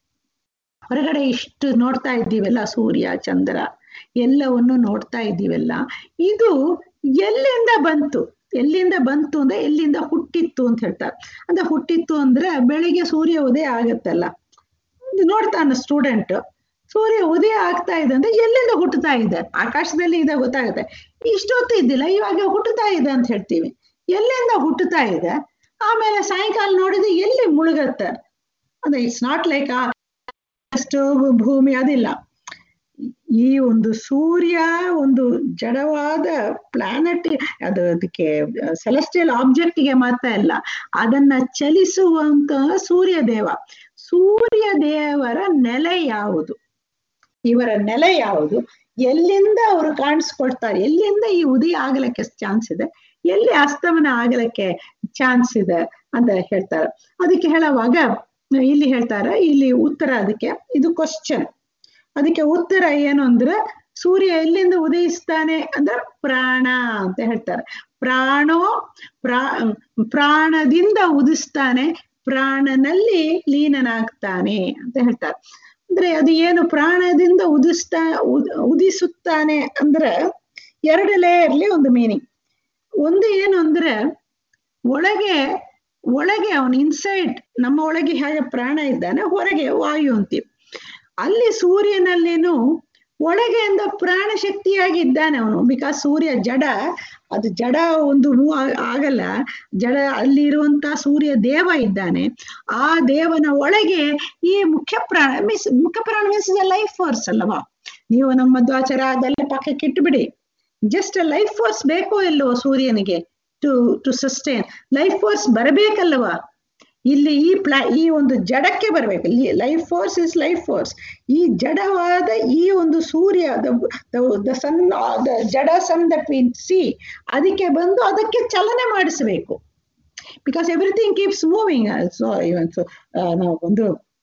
ಹೊರಗಡೆ ಇಷ್ಟು ನೋಡ್ತಾ ಇದ್ದೀವಲ್ಲ ಸೂರ್ಯ ಚಂದ್ರ ಎಲ್ಲವನ್ನು ನೋಡ್ತಾ ಇದ್ದೀವಲ್ಲ ಇದು ಎಲ್ಲಿಂದ ಬಂತು ಎಲ್ಲಿಂದ ಬಂತು ಅಂದ್ರೆ ಎಲ್ಲಿಂದ ಹುಟ್ಟಿತ್ತು ಅಂತ ಹೇಳ್ತಾರೆ ಅಂದ್ರೆ ಹುಟ್ಟಿತ್ತು ಅಂದ್ರೆ ಬೆಳಿಗ್ಗೆ ಸೂರ್ಯ ಉದಯ ಆಗತ್ತಲ್ಲ ನೋಡ್ತಾನೆ ಸ್ಟೂಡೆಂಟ್ ಸೂರ್ಯ ಉದಯ ಆಗ್ತಾ ಇದೆ ಅಂದ್ರೆ ಎಲ್ಲಿಂದ ಹುಟ್ಟುತ್ತಾ ಇದೆ ಆಕಾಶದಲ್ಲಿ ಇದೆ ಗೊತ್ತಾಗುತ್ತೆ ಇಷ್ಟೊತ್ತು ಇದ್ದಿಲ್ಲ ಇವಾಗ ಹುಟ್ಟುತ್ತಾ ಇದೆ ಅಂತ ಹೇಳ್ತೀವಿ ಎಲ್ಲಿಂದ ಹುಟ್ಟುತ್ತಾ ಇದೆ ಆಮೇಲೆ ಸಾಯಂಕಾಲ ನೋಡಿದ್ರೆ ಎಲ್ಲಿ ಮುಳುಗತ್ತೆ ಅಂದ್ರೆ ಇಟ್ಸ್ ನಾಟ್ ಲೈಕ್ ಆ ಭೂಮಿ ಅದಿಲ್ಲ ಈ ಒಂದು ಸೂರ್ಯ ಒಂದು ಜಡವಾದ ಪ್ಲಾನೆಟ್ ಅದು ಅದಕ್ಕೆ ಸೆಲೆಸ್ಟಿಯಲ್ ಆಬ್ಜೆಕ್ಟ್ಗೆ ಮಾತ್ರ ಅಲ್ಲ ಅದನ್ನ ಚಲಿಸುವಂತ ಸೂರ್ಯ ದೇವ ಸೂರ್ಯ ದೇವರ ನೆಲೆ ಯಾವುದು ಇವರ ನೆಲೆ ಯಾವುದು ಎಲ್ಲಿಂದ ಅವರು ಕಾಣಿಸ್ಕೊಳ್ತಾರೆ ಎಲ್ಲಿಂದ ಈ ಉದಯ ಆಗಲಿಕ್ಕೆ ಚಾನ್ಸ್ ಇದೆ ಎಲ್ಲಿ ಅಸ್ತಮನ ಆಗಲಿಕ್ಕೆ ಚಾನ್ಸ್ ಇದೆ ಅಂತ ಹೇಳ್ತಾರೆ ಅದಕ್ಕೆ ಹೇಳುವಾಗ ಇಲ್ಲಿ ಹೇಳ್ತಾರೆ ಇಲ್ಲಿ ಉತ್ತರ ಅದಕ್ಕೆ ಇದು ಕ್ವಶನ್ ಅದಕ್ಕೆ ಉತ್ತರ ಏನು ಅಂದ್ರೆ ಸೂರ್ಯ ಎಲ್ಲಿಂದ ಉದಯಿಸ್ತಾನೆ ಅಂದ್ರೆ ಪ್ರಾಣ ಅಂತ ಹೇಳ್ತಾರೆ ಪ್ರಾಣೋ ಪ್ರಾ ಪ್ರಾಣದಿಂದ ಉದಿಸ್ತಾನೆ ಪ್ರಾಣನಲ್ಲಿ ಲೀನನಾಗ್ತಾನೆ ಅಂತ ಹೇಳ್ತಾರೆ ಅಂದ್ರೆ ಅದು ಏನು ಪ್ರಾಣದಿಂದ ಉದಿಸ್ತಾ ಉದಿಸುತ್ತಾನೆ ಅಂದ್ರೆ ಎರಡು ಲೇಯರ್ಲಿ ಒಂದು ಮೀನಿಂಗ್ ಒಂದು ಏನು ಅಂದ್ರೆ ಒಳಗೆ ಒಳಗೆ ಅವನು ಇನ್ಸೈಡ್ ನಮ್ಮ ಒಳಗೆ ಹೇಗೆ ಪ್ರಾಣ ಇದ್ದಾನೆ ಹೊರಗೆ ವಾಯು ಅಂತೀವಿ ಅಲ್ಲಿ ಸೂರ್ಯನಲ್ಲೇನು ಒಳಗೆಯಿಂದ ಪ್ರಾಣ ಶಕ್ತಿಯಾಗಿ ಇದ್ದಾನೆ ಅವನು ಬಿಕಾಸ್ ಸೂರ್ಯ ಜಡ ಅದು ಜಡ ಒಂದು ಮೂವ್ ಆಗಲ್ಲ ಜಡ ಅಲ್ಲಿರುವಂತ ಸೂರ್ಯ ದೇವ ಇದ್ದಾನೆ ಆ ದೇವನ ಒಳಗೆ ಈ ಮುಖ್ಯ ಪ್ರಾಣ ಮೀನ್ಸ್ ಮುಖ್ಯ ಪ್ರಾಣ ಮೀನ್ಸ್ ಲೈಫ್ ಫೋರ್ಸ್ ಅಲ್ಲವಾ ನೀವು ನಮ್ಮ ಮಧ್ವಾಚಾರ ಅದೆಲ್ಲ ಪಕ್ಕಕ್ಕೆ ಇಟ್ಟುಬಿಡಿ ಜಸ್ಟ್ ಲೈಫ್ ಫೋರ್ಸ್ ಬೇಕೋ ಇಲ್ಲವೋ ಸೂರ್ಯನಿಗೆ to to sustain life force ಬರಬೇಕಲ್ವಾ ಇಲ್ಲಿ ಈ ಪ್ಲಾ ಈ ಒಂದು ಜಡಕ್ಕೆ ಬರಬೇಕು ಇಲ್ಲಿ life force is life force ಈ ಜಡವಾದ ಈ ಒಂದು ಸೂರ್ಯ ದ ಸನ್ ದ ಜಡ ಸನ್ ದಟ್ ಮೀನ್ ಸಿ ಅದಕ್ಕೆ ಬಂದು ಅದಕ್ಕೆ ಚಲನೆ ಮಾಡಿಸಬೇಕು because everything keeps moving so even so ನಾವು ಒಂದು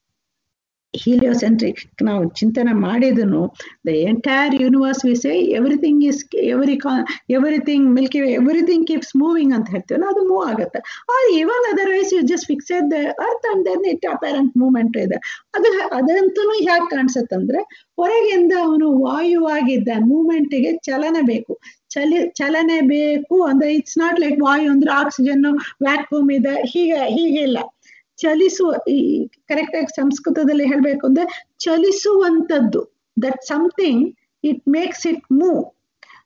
ಹೀಲಿಯೋಸೆಂಟ್ರಿಕ್ ನಾವು ಚಿಂತನೆ ಮಾಡಿದನು the entire universe we say everything is every everything milky everything keeps moving ಅಂತ ಹೇಳ್ತೀವಲ್ಲ ಅದು ಮೂವ್ ಆಗುತ್ತೆ or even otherwise you just fixed the earth and then it apparent movement ಇದೆ ಅದು ಅದಂತೂ ಹೇಗೆ ಕಾಣಿಸುತ್ತಂದ್ರೆ ಹೊರಗಿಂದ ಅವನು ವಾಯುವಾಗಿದ್ದ ಮೂವ್ಮೆಂಟಿಗೆ ಚಲನೆ ಬೇಕು ಚಲಿ ಚಲನೆ ಬೇಕು ಅಂದ್ರೆ ಇಟ್ಸ್ ನಾಟ್ ಲೈಕ್ ವಾಯು ಅಂದ್ರೆ ಆಕ್ಸಿಜನ್ ವ್ಯಾಕ್ಯೂಮ್ ಇದೆ ಹೀಗೆ ಹೀಗಿಲ್ಲ ಚಲಿಸುವ ಈ ಕರೆಕ್ಟ್ ಆಗಿ ಸಂಸ್ಕೃತದಲ್ಲಿ ಹೇಳ್ಬೇಕು ಅಂದ್ರೆ ಚಲಿಸುವಂತದ್ದು that something it makes it move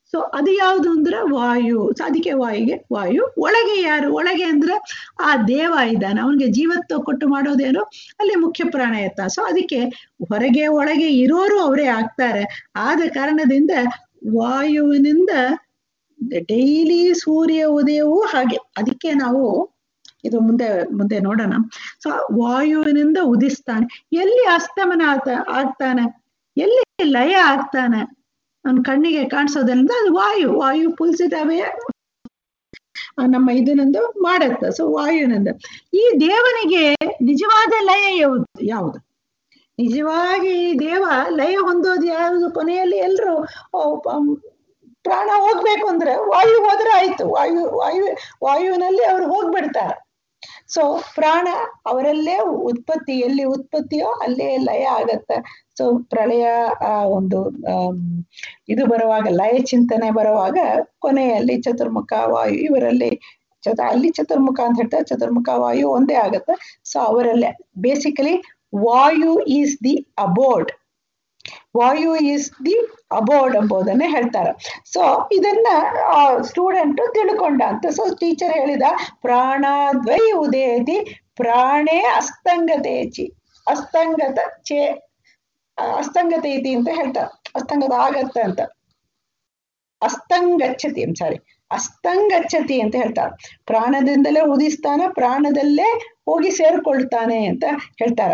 so ಅದು ಯಾವುದು ಅಂದ್ರೆ ವಾಯು ಸೊ ಅದಕ್ಕೆ ವಾಯುಗೆ ವಾಯು ಒಳಗೆ ಯಾರು ಒಳಗೆ ಅಂದ್ರೆ ಆ ದೇವ ಇದ್ದಾನೆ ಅವನಿಗೆ ಜೀವತ್ವ ಕೊಟ್ಟು ಮಾಡೋದೇನು ಅಲ್ಲಿ ಮುಖ್ಯ ಪ್ರಾಣಯತ ಸೊ ಅದಕ್ಕೆ ಹೊರಗೆ ಒಳಗೆ ಇರೋರು ಅವರೇ ಆಗ್ತಾರೆ ಆದ ಕಾರಣದಿಂದ ವಾಯುವಿನಿಂದ ಡೈಲಿ ಸೂರ್ಯ ಉದಯವೂ ಹಾಗೆ ಅದಕ್ಕೆ ನಾವು ಇದು ಮುಂದೆ ಮುಂದೆ ನೋಡೋಣ ಸೊ ವಾಯುವಿನಿಂದ ಉದಿಸ್ತಾನೆ ಎಲ್ಲಿ ಅಸ್ತಮನ ಆತ ಆಗ್ತಾನೆ ಎಲ್ಲಿ ಲಯ ಆಗ್ತಾನೆ ಅವನ ಕಣ್ಣಿಗೆ ಕಾಣಿಸೋದ್ರಿಂದ ಅದು ವಾಯು ವಾಯು ಪುಲ್ಸಿದವೇ ನಮ್ಮ ಇದರಿಂದ ಮಾಡತ್ತ ಸೊ ವಾಯುವಿನಿಂದ ಈ ದೇವನಿಗೆ ನಿಜವಾದ ಲಯ ಯಾವುದು ಯಾವುದು ನಿಜವಾಗಿ ಈ ದೇವ ಲಯ ಹೊಂದೋದು ಯಾವುದು ಕೊನೆಯಲ್ಲಿ ಎಲ್ರು ಪ್ರಾಣ ಹೋಗ್ಬೇಕು ಅಂದ್ರೆ ವಾಯು ಹೋದ್ರೆ ಆಯ್ತು ವಾಯು ವಾಯು ವಾಯುವಿನಲ್ಲಿ ಅವ್ರು ಹೋಗ್ಬಿಡ್ತಾರೆ ಸೊ ಪ್ರಾಣ ಅವರಲ್ಲೇ ಉತ್ಪತ್ತಿ ಎಲ್ಲಿ ಉತ್ಪತ್ತಿಯೋ ಅಲ್ಲೇ ಲಯ ಆಗತ್ತೆ ಸೊ ಪ್ರಳಯ ಆ ಒಂದು ಇದು ಬರುವಾಗ ಲಯ ಚಿಂತನೆ ಬರುವಾಗ ಕೊನೆಯಲ್ಲಿ ಚತುರ್ಮುಖ ವಾಯು ಇವರಲ್ಲಿ ಚತ ಅಲ್ಲಿ ಚತುರ್ಮುಖ ಅಂತ ಹೇಳ್ತಾರೆ ಚತುರ್ಮುಖ ವಾಯು ಒಂದೇ ಆಗತ್ತೆ ಸೊ ಅವರಲ್ಲೇ basically Vayu is the abode Vayu is the abode ಎಂಬುದನ್ನೇ ಹೇಳ್ತಾರೆ ಸೊ ಇದನ್ನ ಸ್ಟೂಡೆಂಟ್ ತಿಳ್ಕೊಂಡ ಅಂತ ಸೊ ಟೀಚರ್ ಹೇಳಿದ ಪ್ರಾಣಾದ್ವೈ ಉದೇತಿ ಪ್ರಾಣೇ ಅಸ್ತಂಗತೇಚಿ ಅಸ್ತಂಗತ ಚೇ ಅಸ್ತಂಗತ ಇತಿ ಅಂತ ಹೇಳ್ತಾರೆ ಅಸ್ತಂಗತ ಆಗತ್ತೆ ಅಂತ ಅಸ್ತಂಗಚ್ಚತಿ ಸಾರಿ ಅಸ್ತಂಗಚ್ಚತಿ ಅಂತ ಹೇಳ್ತಾರೆ ಪ್ರಾಣದಿಂದಲೇ ಉದಿಸ್ತಾನೆ ಪ್ರಾಣದಲ್ಲೇ ಹೋಗಿ ಸೇರ್ಕೊಳ್ತಾನೆ ಅಂತ ಹೇಳ್ತಾರೆ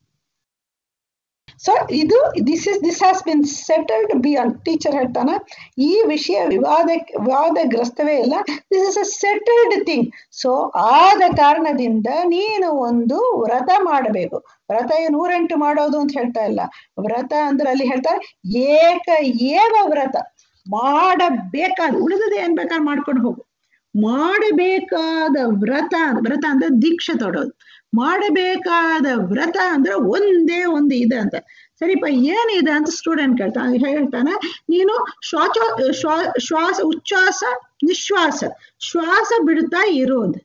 ಸೊ ಇದು this is this has been settled beyond teacher ಹೇಳ್ತಾನ ಈ ವಿಷಯ ವಿವಾದ ವಿವಾದಗ್ರಸ್ತವೇ ಇಲ್ಲ this is a settled thing so ಆದ ಕಾರಣದಿಂದ ನೀನು ಒಂದು ವ್ರತ ಮಾಡಬೇಕು ವ್ರತ ನೂರೆಂಟು ಮಾಡೋದು ಅಂತ ಹೇಳ್ತಾ ಇಲ್ಲ ವ್ರತ ಅಂದ್ರೆ ಅಲ್ಲಿ ಹೇಳ್ತಾರೆ ಏಕ ಏವ ವ್ರತ ಮಾಡಬೇಕಾದ ಉಳಿದದೆ ಏನ್ ಬೇಕಾದ್ರೆ ಮಾಡ್ಕೊಂಡು ಹೋಗು ಮಾಡಬೇಕಾದ ವ್ರತ ವ್ರತ ಅಂದ್ರೆ ದೀಕ್ಷೆ ತೊಡೋದು ಮಾಡಬೇಕಾದ ವ್ರತ ಅಂದ್ರೆ ಒಂದೇ ಒಂದು ಇದೆ ಅಂತ ಸರಿಪ ಏನಿದೆ ಅಂತ ಸ್ಟೂಡೆಂಟ್ ಕೇಳ್ತಾನೆ ಹೇಳ್ತಾನೆ ನೀನು ಶ್ವಾಸ ಶ್ವಾಸ ಉಚ್ಛ್ವಾಸ ನಿಶ್ವಾಸ ಶ್ವಾಸ ಬಿಡ್ತಾ ಇರೋದು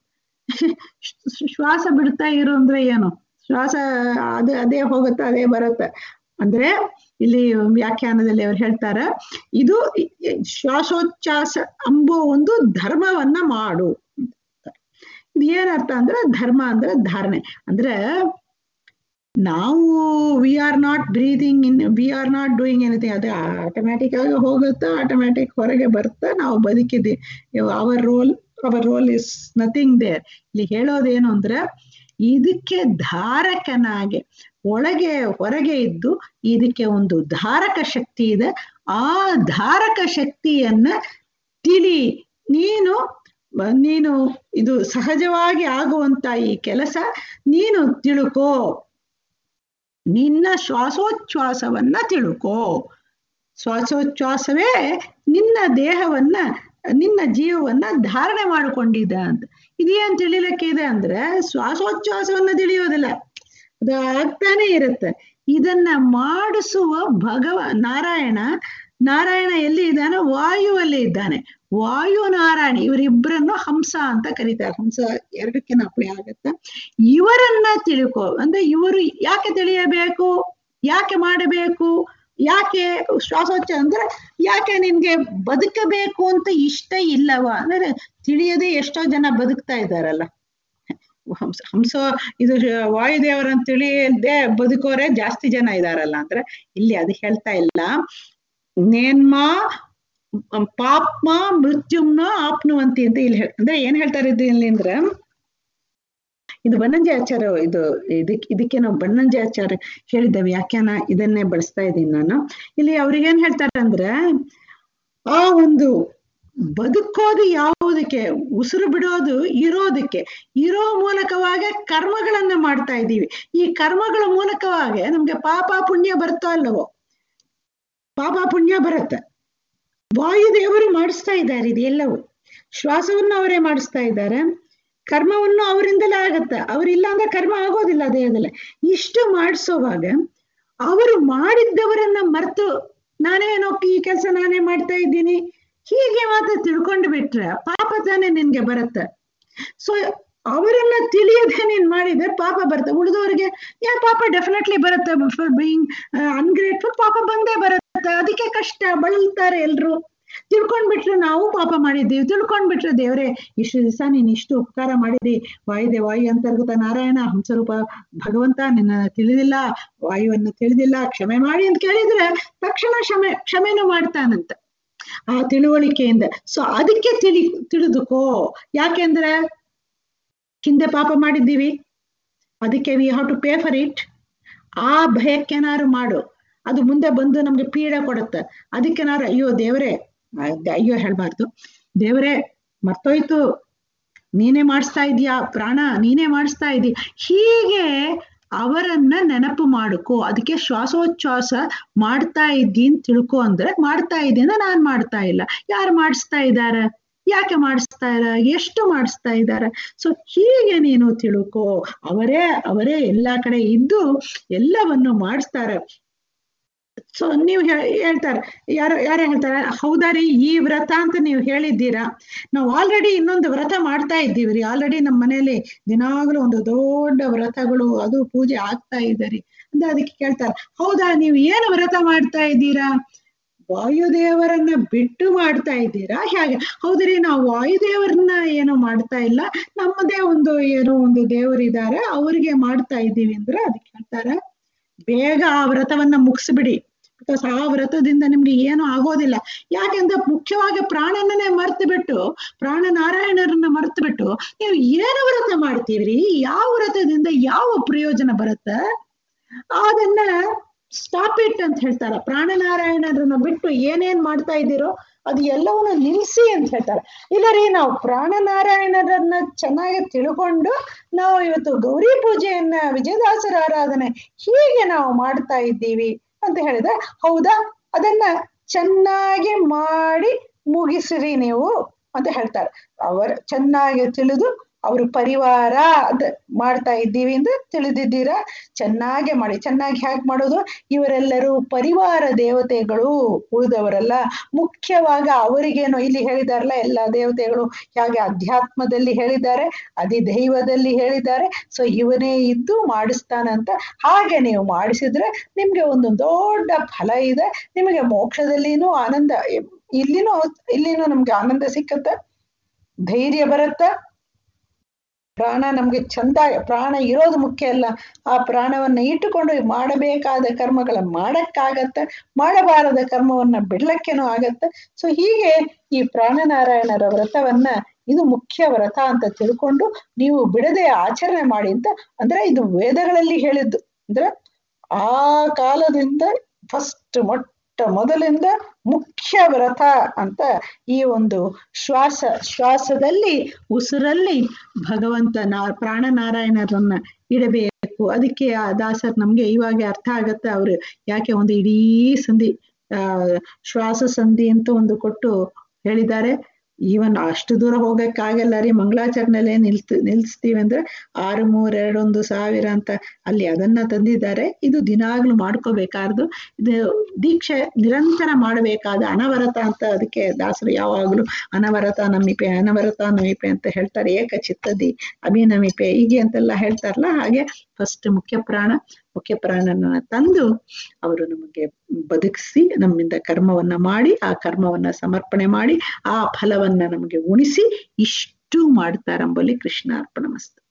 ಶ್ವಾಸ ಬಿಡ್ತಾ ಇರೋ ಅಂದ್ರೆ ಏನು ಶ್ವಾಸ ಅದು ಅದೇ ಹೋಗುತ್ತೆ ಅದೇ ಬರುತ್ತೆ ಅಂದ್ರೆ ಇಲ್ಲಿ ವ್ಯಾಖ್ಯಾನದಲ್ಲಿ ಅವ್ರು ಹೇಳ್ತಾರೆ ಇದು ಶ್ವಾಸೋಚ್ಛ್ವಾಸ ಅಂಬೋ ಒಂದು ಧರ್ಮವನ್ನ ಮಾಡು ಇದು ಏನರ್ಥ ಅಂದ್ರೆ ಧರ್ಮ ಅಂದ್ರೆ ಧಾರಣೆ ಅಂದ್ರೆ ನಾವು we are not breathing in we are not doing anything ಅದೇ ಆಟೋಮ್ಯಾಟಿಕ್ ಆಗಿ ಹೋಗುತ್ತೆ ಆಟೋಮ್ಯಾಟಿಕ್ ಹೊರಗೆ ಬರುತ್ತೆ ನಾವು ಬದುಕಿದ್ದೀವಿ our role our role is nothing there ಇಲ್ಲಿ ಹೇಳೋದೇನು ಅಂದ್ರೆ ಇದಕ್ಕೆ ಧಾರಕನಾಗೆ ಒಳಗೆ ಹೊರಗೆ ಇದ್ದು ಇದಕ್ಕೆ ಒಂದು ಧಾರಕ ಶಕ್ತಿ ಇದೆ ಆ ಧಾರಕ ಶಕ್ತಿಯನ್ನ ತಿಳಿ ನೀನು ನೀನು ಇದು ಸಹಜವಾಗಿ ಆಗುವಂತ ಈ ಕೆಲಸ ನೀನು ತಿಳುಕೋ ನಿನ್ನ ಶ್ವಾಸೋಚ್ಛ್ವಾಸವನ್ನ ತಿಳುಕೋ ಶ್ವಾಸೋಚ್ಛ್ವಾಸವೇ ನಿನ್ನ ದೇಹವನ್ನ ನಿನ್ನ ಜೀವವನ್ನ ಧಾರಣೆ ಮಾಡಿಕೊಂಡಿದೆ ಅಂತ ಇದೇನ್ ತಿಳಿಲಿಕ್ಕೆ ಇದೆ ಅಂದ್ರೆ ಶ್ವಾಸೋಚ್ಛ್ವಾಸವನ್ನ ತಿಳಿಯೋದಿಲ್ಲ ಅದು ಆಗ್ತಾನೆ ಇರುತ್ತೆ ಇದನ್ನ ಮಾಡಿಸುವ ಭಗವ ನಾರಾಯಣ ನಾರಾಯಣ ಎಲ್ಲಿ ಇದ್ದಾನೆ ವಾಯುವಲ್ಲಿ ಇದ್ದಾನೆ ವಾಯು ನಾರಾಯಣ ಇವರಿಬ್ಬರನ್ನು ಹಂಸ ಅಂತ ಕರೀತಾರೆ ಹಂಸ ಎರಡಕ್ಕೆ ಅಪ್ಲೈ ಆಗತ್ತೆ ಇವರನ್ನ ತಿಳ್ಕೊ ಅಂದ್ರೆ ಇವರು ಯಾಕೆ ತಿಳಿಯಬೇಕು ಯಾಕೆ ಮಾಡಬೇಕು ಯಾಕೆ ಶ್ವಾಸೋಚ್ಛ ಅಂದ್ರೆ ಯಾಕೆ ನಿನ್ಗೆ ಬದುಕಬೇಕು ಅಂತ ಇಷ್ಟ ಇಲ್ಲವ ಅಂದ್ರೆ ತಿಳಿಯದೆ ಎಷ್ಟೋ ಜನ ಬದುಕ್ತಾ ಇದ್ದಾರಲ್ಲ ಹಂಸ ಹಂಸ ಇದು ವಾಯುದೇವರನ್ನು ತಿಳಿಯದೆ ಬದುಕೋರೆ ಜಾಸ್ತಿ ಜನ ಇದಾರಲ್ಲ ಅಂದ್ರೆ ಇಲ್ಲಿ ಅದು ಹೇಳ್ತಾ ಇಲ್ಲ ನೇನ್ಮ ಪಾಪ್ಮ ಮೃತ್ಯುಮ್ನ ಆಪ್ನುವಂತಿ ಅಂತ ಇಲ್ಲಿ ಅಂದ್ರೆ ಏನ್ ಹೇಳ್ತಾರೆ ಇದು ಇಲ್ಲಿ ಅಂದ್ರೆ ಇದು ಬನ್ನಂಜೆ ಆಚಾರ ಇದು ಇದಕ್ಕೆ ಇದಕ್ಕೆ ನಾವು ಬನ್ನಂಜೆ ಆಚಾರ ಹೇಳಿದ್ದ ವ್ಯಾಖ್ಯಾನ ಇದನ್ನೇ ಬಳಸ್ತಾ ಇದ್ದೀನಿ ನಾನು ಇಲ್ಲಿ ಅವ್ರಿಗೇನ್ ಹೇಳ್ತಾರೆ ಅಂದ್ರೆ ಆ ಒಂದು ಬದುಕೋದು ಯಾವುದಕ್ಕೆ ಉಸಿರು ಬಿಡೋದು ಇರೋದಕ್ಕೆ ಇರೋ ಮೂಲಕವಾಗಿ ಕರ್ಮಗಳನ್ನ ಮಾಡ್ತಾ ಇದ್ದೀವಿ ಈ ಕರ್ಮಗಳ ಮೂಲಕವಾಗಿ ನಮ್ಗೆ ಪಾಪ ಪುಣ್ಯ ಬರುತ್ತೋ ಅಲ್ಲವೋ ಪಾಪ ಪುಣ್ಯ ಬರುತ್ತೆ ವಾಯುದೇವರು ಮಾಡಿಸ್ತಾ ಇದ್ದಾರೆ ಇದೆಲ್ಲವೂ ಶ್ವಾಸವನ್ನು ಅವರೇ ಮಾಡಿಸ್ತಾ ಇದ್ದಾರೆ ಕರ್ಮವನ್ನು ಅವರಿಂದಲೇ ಆಗತ್ತೆ ಅವರಿಲ್ಲ ಅಂದ್ರೆ ಕರ್ಮ ಆಗೋದಿಲ್ಲ ದೇಹದಲ್ಲಿ ಇಷ್ಟು ಮಾಡಿಸೋವಾಗ ಅವರು ಮಾಡಿದ್ದವರನ್ನ ಮರೆತು ನಾನೇನೋ ಈ ಕೆಲಸ ನಾನೇ ಮಾಡ್ತಾ ಇದ್ದೀನಿ ಹೀಗೆ ಮಾತ್ರ ತಿಳ್ಕೊಂಡು ಬಿಟ್ರೆ ಪಾಪ ತಾನೇ ನಿನ್ಗೆ ಬರುತ್ತೆ ಸೊ ಅವರನ್ನ ತಿಳಿಯದೆ ನೀನ್ ಮಾಡಿದ್ರೆ ಪಾಪ ಬರುತ್ತೆ ಉಳಿದವರಿಗೆ ಯಾ ಪಾಪ ಡೆಫಿನೆಟ್ಲಿ ಬರುತ್ತೆ ಫಾರ್ ಬೀಯಿಂಗ್ ಅನ್ಗ್ರೇಟ್ಫುಲ್ ಪಾಪ ಬಂದೇ ಬರುತ್ತೆ ಅದಕ್ಕೆ ಕಷ್ಟ ಬಳಲ್ತಾರೆ ಎಲ್ರು ತಿಳ್ಕೊಂಡ್ಬಿಟ್ರೆ ನಾವು ಪಾಪ ಮಾಡಿದ್ದೀವಿ ತಿಳ್ಕೊಂಡ್ಬಿಟ್ರೆ ದೇವ್ರೆ ಇಷ್ಟು ದಿವಸ ನೀನ್ ಇಷ್ಟು ಉಪಕಾರ ಮಾಡಿದಿ ವಾಯುದೆ ವಾಯು ಅಂತರ್ಗತ ನಾರಾಯಣ ಹಂಸರೂಪ ಭಗವಂತ ನಿನ್ನ ತಿಳಿದಿಲ್ಲ ವಾಯುವನ್ನು ತಿಳಿದಿಲ್ಲ ಕ್ಷಮೆ ಮಾಡಿ ಅಂತ ಕೇಳಿದ್ರೆ ತಕ್ಷಣ ಕ್ಷಮೆ ಕ್ಷಮೆನೂ ಮಾಡ್ತಾನಂತ ಆ ತಿಳುವಳಿಕೆಯಿಂದ ಸೊ ಅದಕ್ಕೆ ತಿಳಿ ತಿಳಿದುಕೋ ಯಾಕೆಂದ್ರೆ ಹಿಂದೆ ಪಾಪ ಮಾಡಿದ್ದೀವಿ ಅದಕ್ಕೆ we have to pay for it ಆ ಭಯಕ್ಕೇನಾರು ಮಾಡು ಅದು ಮುಂದೆ ಬಂದು ನಮ್ಗೆ ಪೀಡೆ ಕೊಡುತ್ತೆ ಅದಕ್ಕೇನಾರು ಅಯ್ಯೋ ದೇವರೇ ಅಯ್ಯೋ ಹೇಳ್ಬಾರ್ದು ದೇವರೇ ಮರ್ತೋಯ್ತು ನೀನೇ ಮಾಡಿಸ್ತಾ ಇದೀಯಾ ಪ್ರಾಣ ನೀನೇ ಮಾಡಿಸ್ತಾ ಇದೀಯ ಹೀಗೆ ಅವರನ್ನ ನೆನಪು ಮಾಡ್ಕೋ ಅದಕ್ಕೆ ಶ್ವಾಸೋಚ್ಛ್ವಾಸ ಮಾಡ್ತಾ ಇದ್ದೀನಿ ತಿಳ್ಕೊ ಅಂದ್ರೆ ಮಾಡ್ತಾ ಇದ್ದೀನಿ ನಾನ್ ಮಾಡ್ತಾ ಇಲ್ಲ ಯಾರು ಮಾಡಿಸ್ತಾ ಇದ್ದಾರೆ ಯಾಕೆ ಮಾಡಿಸ್ತಾ ಇಲ್ಲ ಎಷ್ಟು ಮಾಡಿಸ್ತಾ ಇದ್ದಾರೆ ಸೊ ಹೀಗೆ ನೀನು ತಿಳ್ಕೋ ಅವರೇ ಅವರೇ ಎಲ್ಲಾ ಕಡೆ ಇದ್ದು ಎಲ್ಲವನ್ನು ಮಾಡಿಸ್ತಾರೆ ಸೊ ನೀವು ಹೇಳ್ತಾರೆ ಯಾರು ಯಾರು ಹೇಳ್ತಾರೆ ಹೌದಾ ರೀ ಈ ವ್ರತ ಅಂತ ನೀವು ಹೇಳಿದ್ದೀರಾ ನಾವು ಆಲ್ರೆಡಿ ಇನ್ನೊಂದು ವ್ರತ ಮಾಡ್ತಾ ಇದ್ದೀವಿ ರೀ ಆಲ್ರೆಡಿ ನಮ್ಮ ಮನೆಯಲ್ಲಿ ದಿನಾಗ್ಲೂ ಒಂದು ದೊಡ್ಡ ವ್ರತಗಳು ಅದು ಪೂಜೆ ಆಗ್ತಾ ಇದೆ ರೀ ಅಂತ ಅದಕ್ಕೆ ಕೇಳ್ತಾರೆ ಹೌದಾ ನೀವು ಏನು ವ್ರತ ಮಾಡ್ತಾ ಇದ್ದೀರಾ ವಾಯುದೇವರನ್ನ ಬಿಟ್ಟು ಮಾಡ್ತಾ ಇದ್ದೀರಾ ಹೇಗೆ ಹೌದ್ರಿ ನಾವು ವಾಯುದೇವರನ್ನ ಏನು ಮಾಡ್ತಾ ಇಲ್ಲ ನಮ್ಮದೇ ಒಂದು ಏನೋ ಒಂದು ದೇವರಿದ್ದಾರೆ ಅವ್ರಿಗೆ ಮಾಡ್ತಾ ಇದ್ದೀವಿ ಅಂದ್ರೆ ಅದಕ್ಕೆ ಹೇಳ್ತಾರೆ ಬೇಗ ಆ ವ್ರತವನ್ನ ಮುಗಿಸ್ಬಿಡಿ ಬಿಕಾಸ್ ಆ ವ್ರತದಿಂದ ನಿಮ್ಗೆ ಏನು ಆಗೋದಿಲ್ಲ ಯಾಕೆಂದ್ರೆ ಮುಖ್ಯವಾಗಿ ಪ್ರಾಣನನ್ನೇ ಮರ್ತು ಬಿಟ್ಟು ಪ್ರಾಣ ನಾರಾಯಣರನ್ನ ಮರ್ತು ಬಿಟ್ಟು ನೀವು ಏನು ವ್ರತ ಮಾಡ್ತೀವ್ರಿ ಯಾವ ವ್ರತದಿಂದ ಯಾವ ಪ್ರಯೋಜನ ಬರುತ್ತೆ ಅದನ್ನ ಸ್ಟಾಪ್ ಇಟ್ ಅಂತ ಹೇಳ್ತಾರ ಪ್ರಾಣನಾರಾಯಣರನ್ನ ಬಿಟ್ಟು ಏನೇನ್ ಮಾಡ್ತಾ ಇದ್ದೀರೋ ಅದು ಎಲ್ಲವನ್ನ ನಿಲ್ಸಿ ಅಂತ ಹೇಳ್ತಾರೆ ಇಲ್ಲ ರೀ ನಾವು ಪ್ರಾಣನಾರಾಯಣರನ್ನ ಚೆನ್ನಾಗಿ ತಿಳ್ಕೊಂಡು ನಾವು ಇವತ್ತು ಗೌರಿ ಪೂಜೆಯನ್ನ ವಿಜಯದಾಸರ ಆರಾಧನೆ ಹೀಗೆ ನಾವು ಮಾಡ್ತಾ ಇದ್ದೀವಿ ಅಂತ ಹೇಳಿದ್ರೆ ಹೌದಾ ಅದನ್ನ ಚೆನ್ನಾಗಿ ಮಾಡಿ ಮುಗಿಸ್ರಿ ನೀವು ಅಂತ ಹೇಳ್ತಾರೆ ಅವರ ಚೆನ್ನಾಗಿ ತಿಳಿದು ಅವರು ಪರಿವಾರ ಅಂತ ಮಾಡ್ತಾ ಇದ್ದೀವಿ ಅಂತ ತಿಳಿದಿದ್ದೀರಾ ಚೆನ್ನಾಗೆ ಮಾಡಿ ಚೆನ್ನಾಗಿ ಹ್ಯಾಕ್ ಮಾಡೋದು ಇವರೆಲ್ಲರೂ ಪರಿವಾರ ದೇವತೆಗಳು ಉಳಿದವರೆಲ್ಲ ಮುಖ್ಯವಾಗಿ ಅವರಿಗೇನು ಇಲ್ಲಿ ಹೇಳಿದಾರಲ್ಲ ಎಲ್ಲ ದೇವತೆಗಳು ಹೇಗೆ ಅಧ್ಯಾತ್ಮದಲ್ಲಿ ಹೇಳಿದ್ದಾರೆ ಅಧಿದೈವದಲ್ಲಿ ಹೇಳಿದ್ದಾರೆ ಸೊ ಇವನೇ ಇದ್ದು ಮಾಡಿಸ್ತಾನಂತ ಹಾಗೆ ನೀವು ಮಾಡಿಸಿದ್ರೆ ನಿಮ್ಗೆ ಒಂದು ದೊಡ್ಡ ಫಲ ಇದೆ ನಿಮಗೆ ಮೋಕ್ಷದಲ್ಲಿನೂ ಆನಂದ ಇಲ್ಲಿನೂ ಇಲ್ಲಿನೂ ನಮ್ಗೆ ಆನಂದ ಸಿಕ್ಕತ್ತೆ ಧೈರ್ಯ ಬರುತ್ತೆ ಪ್ರಾಣ ನಮ್ಗೆ ಚಂದ ಪ್ರಾಣ ಇರೋದು ಮುಖ್ಯ ಅಲ್ಲ ಆ ಪ್ರಾಣವನ್ನ ಇಟ್ಟುಕೊಂಡು ಮಾಡಬೇಕಾದ ಕರ್ಮಗಳ ಮಾಡಕ್ಕಾಗತ್ತೆ ಮಾಡಬಾರದ ಕರ್ಮವನ್ನ ಬಿಡ್ಲಕ್ಕೇನೋ ಆಗತ್ತೆ ಸೊ ಹೀಗೆ ಈ ಪ್ರಾಣನಾರಾಯಣರ ವ್ರತವನ್ನ ಇದು ಮುಖ್ಯ ವ್ರತ ಅಂತ ತಿಳ್ಕೊಂಡು ನೀವು ಬಿಡದೆ ಆಚರಣೆ ಮಾಡಿ ಅಂತ ಅಂದ್ರೆ ಇದು ವೇದಗಳಲ್ಲಿ ಹೇಳಿದ್ದು ಅಂದ್ರೆ ಆ ಕಾಲದಿಂದ ಫಸ್ಟ್ ಮೊಟ್ಟ ಮೊದಲಿಂದ ಮುಖ್ಯ ವ್ರತ ಅಂತ ಈ ಒಂದು ಶ್ವಾಸ ಶ್ವಾಸದಲ್ಲಿ ಉಸಿರಲ್ಲಿ ಭಗವಂತ ನಾ ಪ್ರಾಣನಾರಾಯಣರನ್ನ ಇಡಬೇಕು ಅದಕ್ಕೆ ಆ ದಾಸರ್ ನಮ್ಗೆ ಇವಾಗ ಅರ್ಥ ಆಗತ್ತೆ ಅವ್ರು ಯಾಕೆ ಒಂದು ಇಡೀ ಸಂಧಿ ಆ ಶ್ವಾಸ ಸಂಧಿ ಅಂತ ಒಂದು ಕೊಟ್ಟು ಹೇಳಿದ್ದಾರೆ ಈವನ್ ಅಷ್ಟು ದೂರ ಹೋಗಕ್ಕಾಗಲ್ಲ ರೀ ಮಂಗಳಾಚರಣೆಲೆ ನಿಲ್ತು ನಿಲ್ಸ್ತೀವಿ ಅಂದ್ರೆ ಆರು ಮೂರ್ ಎರಡೊಂದು ಸಾವಿರ ಅಂತ ಅಲ್ಲಿ ಅದನ್ನ ತಂದಿದ್ದಾರೆ ಇದು ದಿನಾಗ್ಲೂ ಮಾಡ್ಕೋಬೇಕಾದ್ದು ಇದು ದೀಕ್ಷೆ ನಿರಂತರ ಮಾಡಬೇಕಾದ ಅನವರತ ಅಂತ ಅದಕ್ಕೆ ದಾಸರು ಯಾವಾಗ್ಲೂ ಅನವರತ ನಮಿಪೆ ಅನವರತ ನಮಿಪೆ ಅಂತ ಹೇಳ್ತಾರೆ ಏಕ ಚಿತ್ತದಿ ಅಭಿನಮಿಪೆ ಹೀಗೆ ಅಂತೆಲ್ಲ ಹೇಳ್ತಾರಲ್ಲ ಹಾಗೆ ಫಸ್ಟ್ ಮುಖ್ಯ ಪ್ರಾಣ ಮುಖ್ಯ ಪ್ರಾಣನ ತಂದು ಅವರು ನಮಗೆ ಬದುಕಿಸಿ ನಮ್ಮಿಂದ ಕರ್ಮವನ್ನ ಮಾಡಿ ಆ ಕರ್ಮವನ್ನ ಸಮರ್ಪಣೆ ಮಾಡಿ ಆ ಫಲವನ್ನ ನಮಗೆ ಉಣಿಸಿ ಇಷ್ಟು ಮಾಡ್ತಾರಂಬಲ್ಲಿ ಕೃಷ್ಣ ಅರ್ಪಣ ಮಸ್ತು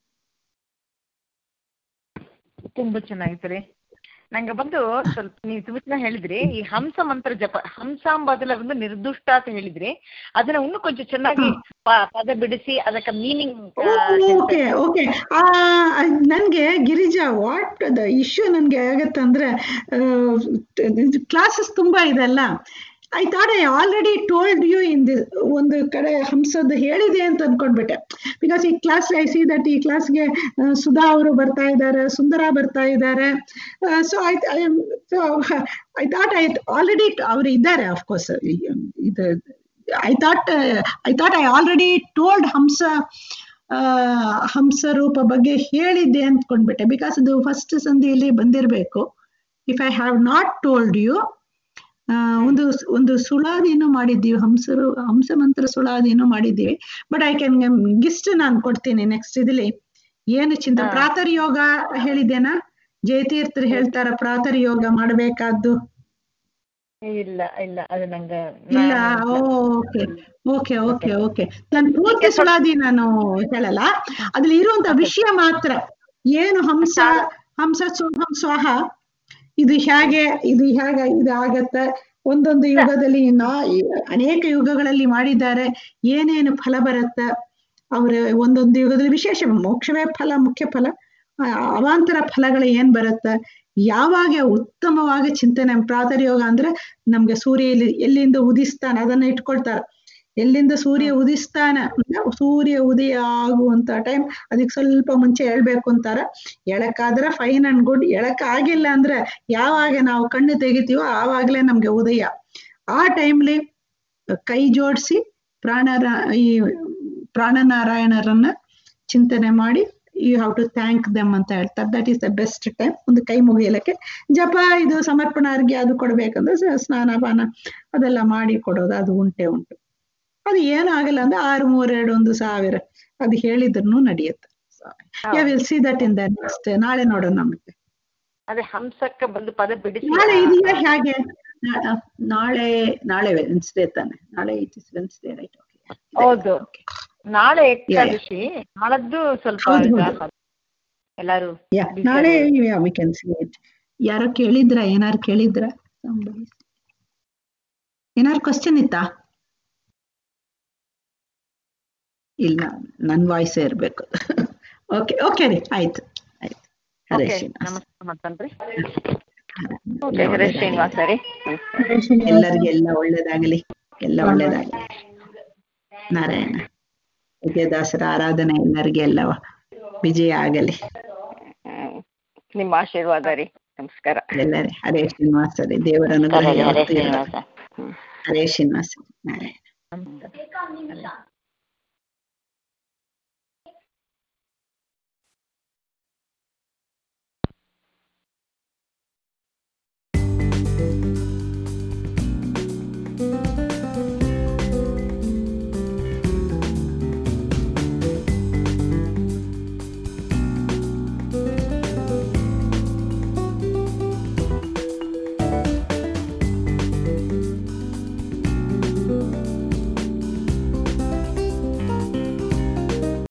ತುಂಬಾ ಚೆನ್ನಾಗಿತ್ತು ರೀ ನಂಗೆ ಬಂದು ಸ್ವಲ್ಪ ನೀವು ತುಂಬಾ ಚೆನ್ನಾಗಿ ಹೇಳಿದ್ರಿ ಈ ಹಂಸ ಮಂತ್ರ ಜಪ ಹಂಸಾಂಬದಲ ಒಂದು ನಿರ್ದುಷ್ಟ ಅಂತ ಹೇಳಿದ್ರಿ ಅದನ್ನ ಇನ್ನೂ ಕೊಂಚ ಚೆನ್ನಾಗಿ ಪ- ಪದ ಬಿಡಿಸಿ ಅದಕ್ಕೆ ಮೀನಿಂಗ್ ಓಕೆ ಓಕೆ ಆ ನನ್ಗೆ ಗಿರಿಜಾ ವಾಟ್ ದ ಇಶ್ಯೂ ನನ್ಗೆ ಆಗತ್ತಂದ್ರೆ ಕ್ಲಾಸಸ್ ತುಂಬಾ ಇದೆಲ್ಲ I thought I already told you in the ಒಂದು ಕಡೆ ಹಂಸದ್ದು ಹೇಳಿದೆ ಅಂತ ಅನ್ಕೊಂಡ್ಬಿಟ್ಟೆ ಬಿಕಾಸ್ ಈ ಕ್ಲಾಸ್ ಐ ಸಿ ದಟ್ ಈ ಕ್ಲಾಸ್ಗೆ ಸುಧಾ ಅವರು ಬರ್ತಾ ಇದ್ದಾರೆ ಸುಂದರ ಬರ್ತಾ ಇದ್ದಾರೆ so I I thought I already ಅವರು ಇದ್ದಾರೆ ಅಫ್ಕೋರ್ಸ್ ಇದು I thought I thought I already told ಹಂಸ ಆ, ಹಂಸ ರೂಪ ಬಗ್ಗೆ ಹೇಳಿದ್ದೆ ಅಂದ್ಕೊಂಡ್ಬಿಟ್ಟೆ ಬಿಕಾಸ್ ಅದು ಫಸ್ಟ್ ಸಂಧಿಯಲ್ಲಿ ಬಂದಿರಬೇಕು if I have not told you ಒಂದು ಒಂದು ಸುಳಾದಿನೂ ಮಾಡಿದ್ದೀವಿ ಹಂಸರು ಹಂಸ ಮಂತ್ರ ಸುಳಾದಿನೂ ಮಾಡಿದ್ದೀವಿ ಬಟ್ ಐ ಕ್ಯಾನ್ ಗಿಸ್ಟ್ ನಾನು ಕೊಡ್ತೀನಿ ನೆಕ್ಸ್ಟ್ ಇದ್ರಲ್ಲಿ ಏನು ಚಿಂತ ಹಾ. ಪ್ರಾತರ್ ಯೋಗ ಹೇಳಿದ್ದೇನಾ ಜಯತೀರ್ಥರು ಹೇಳ್ತಾರ ಪ್ರಾತರ್ ಯೋಗ ಮಾಡಬೇಕಾದ್ದು ಇಲ್ಲ ಇಲ್ಲ ಅದು ನಂಗೆ ಇಲ್ಲ ನಾನು- ಓಕೆ ಓಕೆ ಓಕೆ ಓಕೆ ನಾನು ಪೂರ್ತಿ ಸುಳಾದಿ ನಾನು ಹೇಳಲ್ಲ ಅದ್ರಲ್ಲಿ ಇರುವಂತ ವಿಷಯ ಮಾತ್ರ ಏನು ಹಂಸ ಹಂಸ ಸೋಹಂ ಸ್ವಾಹ ಇದು ಹೇಗೆ ಇದು ಹೇಗೆ ಇದು ಆಗತ್ತೆ ಒಂದೊಂದು ಯುಗದಲ್ಲಿ ನಾ ಅನೇಕ ಯುಗಗಳಲ್ಲಿ ಮಾಡಿದ್ದಾರೆ ಏನೇನು ಫಲ ಬರುತ್ತೆ ಅವ್ರ ಒಂದೊಂದು ಯುಗದಲ್ಲಿ ವಿಶೇಷ ಮೋಕ್ಷವೇ ಫಲ ಮುಖ್ಯ ಫಲ ಆ, ಅವಾಂತರ ಫಲಗಳು ಏನ್ ಬರುತ್ತೆ ಯಾವಾಗ ಉತ್ತಮವಾಗಿ ಚಿಂತನೆ ಪ್ರಾತರ್ ಯೋಗ ಅಂದ್ರೆ ನಮ್ಗೆ ಸೂರ್ಯ ಎಲ್ಲಿ ಎಲ್ಲಿಂದ ಉದಿಸ್ತಾನೆ ಅದನ್ನ ಇಟ್ಕೊಳ್ತಾರೆ ಎಲ್ಲಿಂದ ಸೂರ್ಯ ಉದಿಸ್ತಾನ ಸೂರ್ಯ ಉದಯ ಆಗುವಂತ ಟೈಮ್ ಅದಕ್ಕೆ ಸ್ವಲ್ಪ ಮುಂಚೆ ಹೇಳ್ಬೇಕು ಅಂತಾರ ಎಳಕಾದ್ರೆ ಫೈನ್ ಅಂಡ್ ಗುಡ್ ಎಳಕ್ ಆಗಿಲ್ಲ ಅಂದ್ರೆ ಯಾವಾಗ ನಾವು ಕಣ್ಣು ತೆಗಿತೀವೋ ಆವಾಗ್ಲೇ ನಮ್ಗೆ ಉದಯ ಆ ಟೈಮ್ಲಿ ಕೈ ಜೋಡಿಸಿ ಪ್ರಾಣರ ಈ ಪ್ರಾಣನಾರಾಯಣರನ್ನ ಚಿಂತನೆ ಮಾಡಿ you have to thank them ಅಂತ ಹೇಳ್ತಾರೆ that is the best time ಒಂದು ಕೈ ಮುಗಿಯಲಿಕ್ಕೆ ಜಪ ಇದು ಸಮರ್ಪಣಾರ್ಗೆ ಅದು ಕೊಡ್ಬೇಕಂದ್ರೆ ಸ- ಸ್ನಾನ ಪಾನ ಅದೆಲ್ಲ ಮಾಡಿ ಕೊಡೋದು ಅದು ಉಂಟೆ ಉಂಟು ಅದು ಏನು ಆಗಲ್ಲ ಅಂದ್ರೆ ಆರು ಮೂರ್ ಎರಡು ಒಂದು ಸಾವಿರ ಅದು ಹೇಳಿದ್ರು ನಡೆಯುತ್ತೆ will see that in the next ನಾಳೆ ನೋಡೋಣ ಮತ್ತೆ ಅದೇ ಹಂಸಕ್ಕೆ ಬಂದು ಪದ ಬಿಡಿಸಿ ನಾಳೆ ಇದೆಯಾ ಹೇಗೆ ನಾ- ನಾಳೆ ನಾಳೆ ವೆನ್ಸ್ಡೇ ತಾನೆ ನಾಳೆ ಇಟ್ ಇಸ್ ವೆನ್ಸ್ಡೇ ರೈಟ್ ಹೌದು ನಾಳೆ ಏಕಾದಶಿ ನಾಳದ್ದು ಸ್ವಲ್ಪ ಹೌದು, ಇದು ಹೌದು. ಆಗೋದು. ಎಲ್ಲಾರು ಯಾ busy ನಾಳೆ ಆಗಿದ್ದಾರೆ. ವಿ ಕ್ಯಾನ್ ಸಿ ಇಟ್ ಯಾರೋ ಕೇಳಿದ್ರ ಏನಾರು ಕೇಳಿದ್ರ ಏನಾರು ಕ್ವಶನ್ ಇತ್ತಾ ಇಲ್ಲ ನನ್ ವಾಯ್ಸೇ ಇರ್ಬೇಕು ಓಕೆ ಓಕೆ ರೀ ಆಯ್ತು ಆಯ್ತು ಹರೇ Okay, ಶ್ರೀನಿವಾಸ ನಮಸ್ಕಾರ ಮಾಡ್ತಾನ್ರಿ ಓಕೆ ಹರೇ ಶ್ರೀನಿವಾಸ ರೀ ಎಲ್ಲರಿಗೆ ಎಲ್ಲ ಒಳ್ಳೇದಾಗಲಿ ಎಲ್ಲ ಒಳ್ಳೇದಾಗಲಿ ನಾರಾಯಣ ವಿಜಯದಾಸರ ಆರಾಧನೆ ಎಲ್ಲರಿಗೆ ಎಲ್ಲ ವಿಜಯ ಆಗಲಿ ಹ್ಮ್. ನಿಮ್ಮ ಆಶೀರ್ವಾದ ರೀ ನಮಸ್ಕಾರ ಎಲ್ಲರೇ ಹರೇ ಶ್ರೀನಿವಾಸ ರೀ ದೇವರ ಅನುಗ್ರಹ ಹರೇ ಯಾವತ್ತೂ ಇರಲಿ. ಶ್ರೀನಿವಾಸ ಹರೇ ಶ್ರೀನಿವಾಸ ನಾರಾಯಣ ನಮಸ್ಕಾರ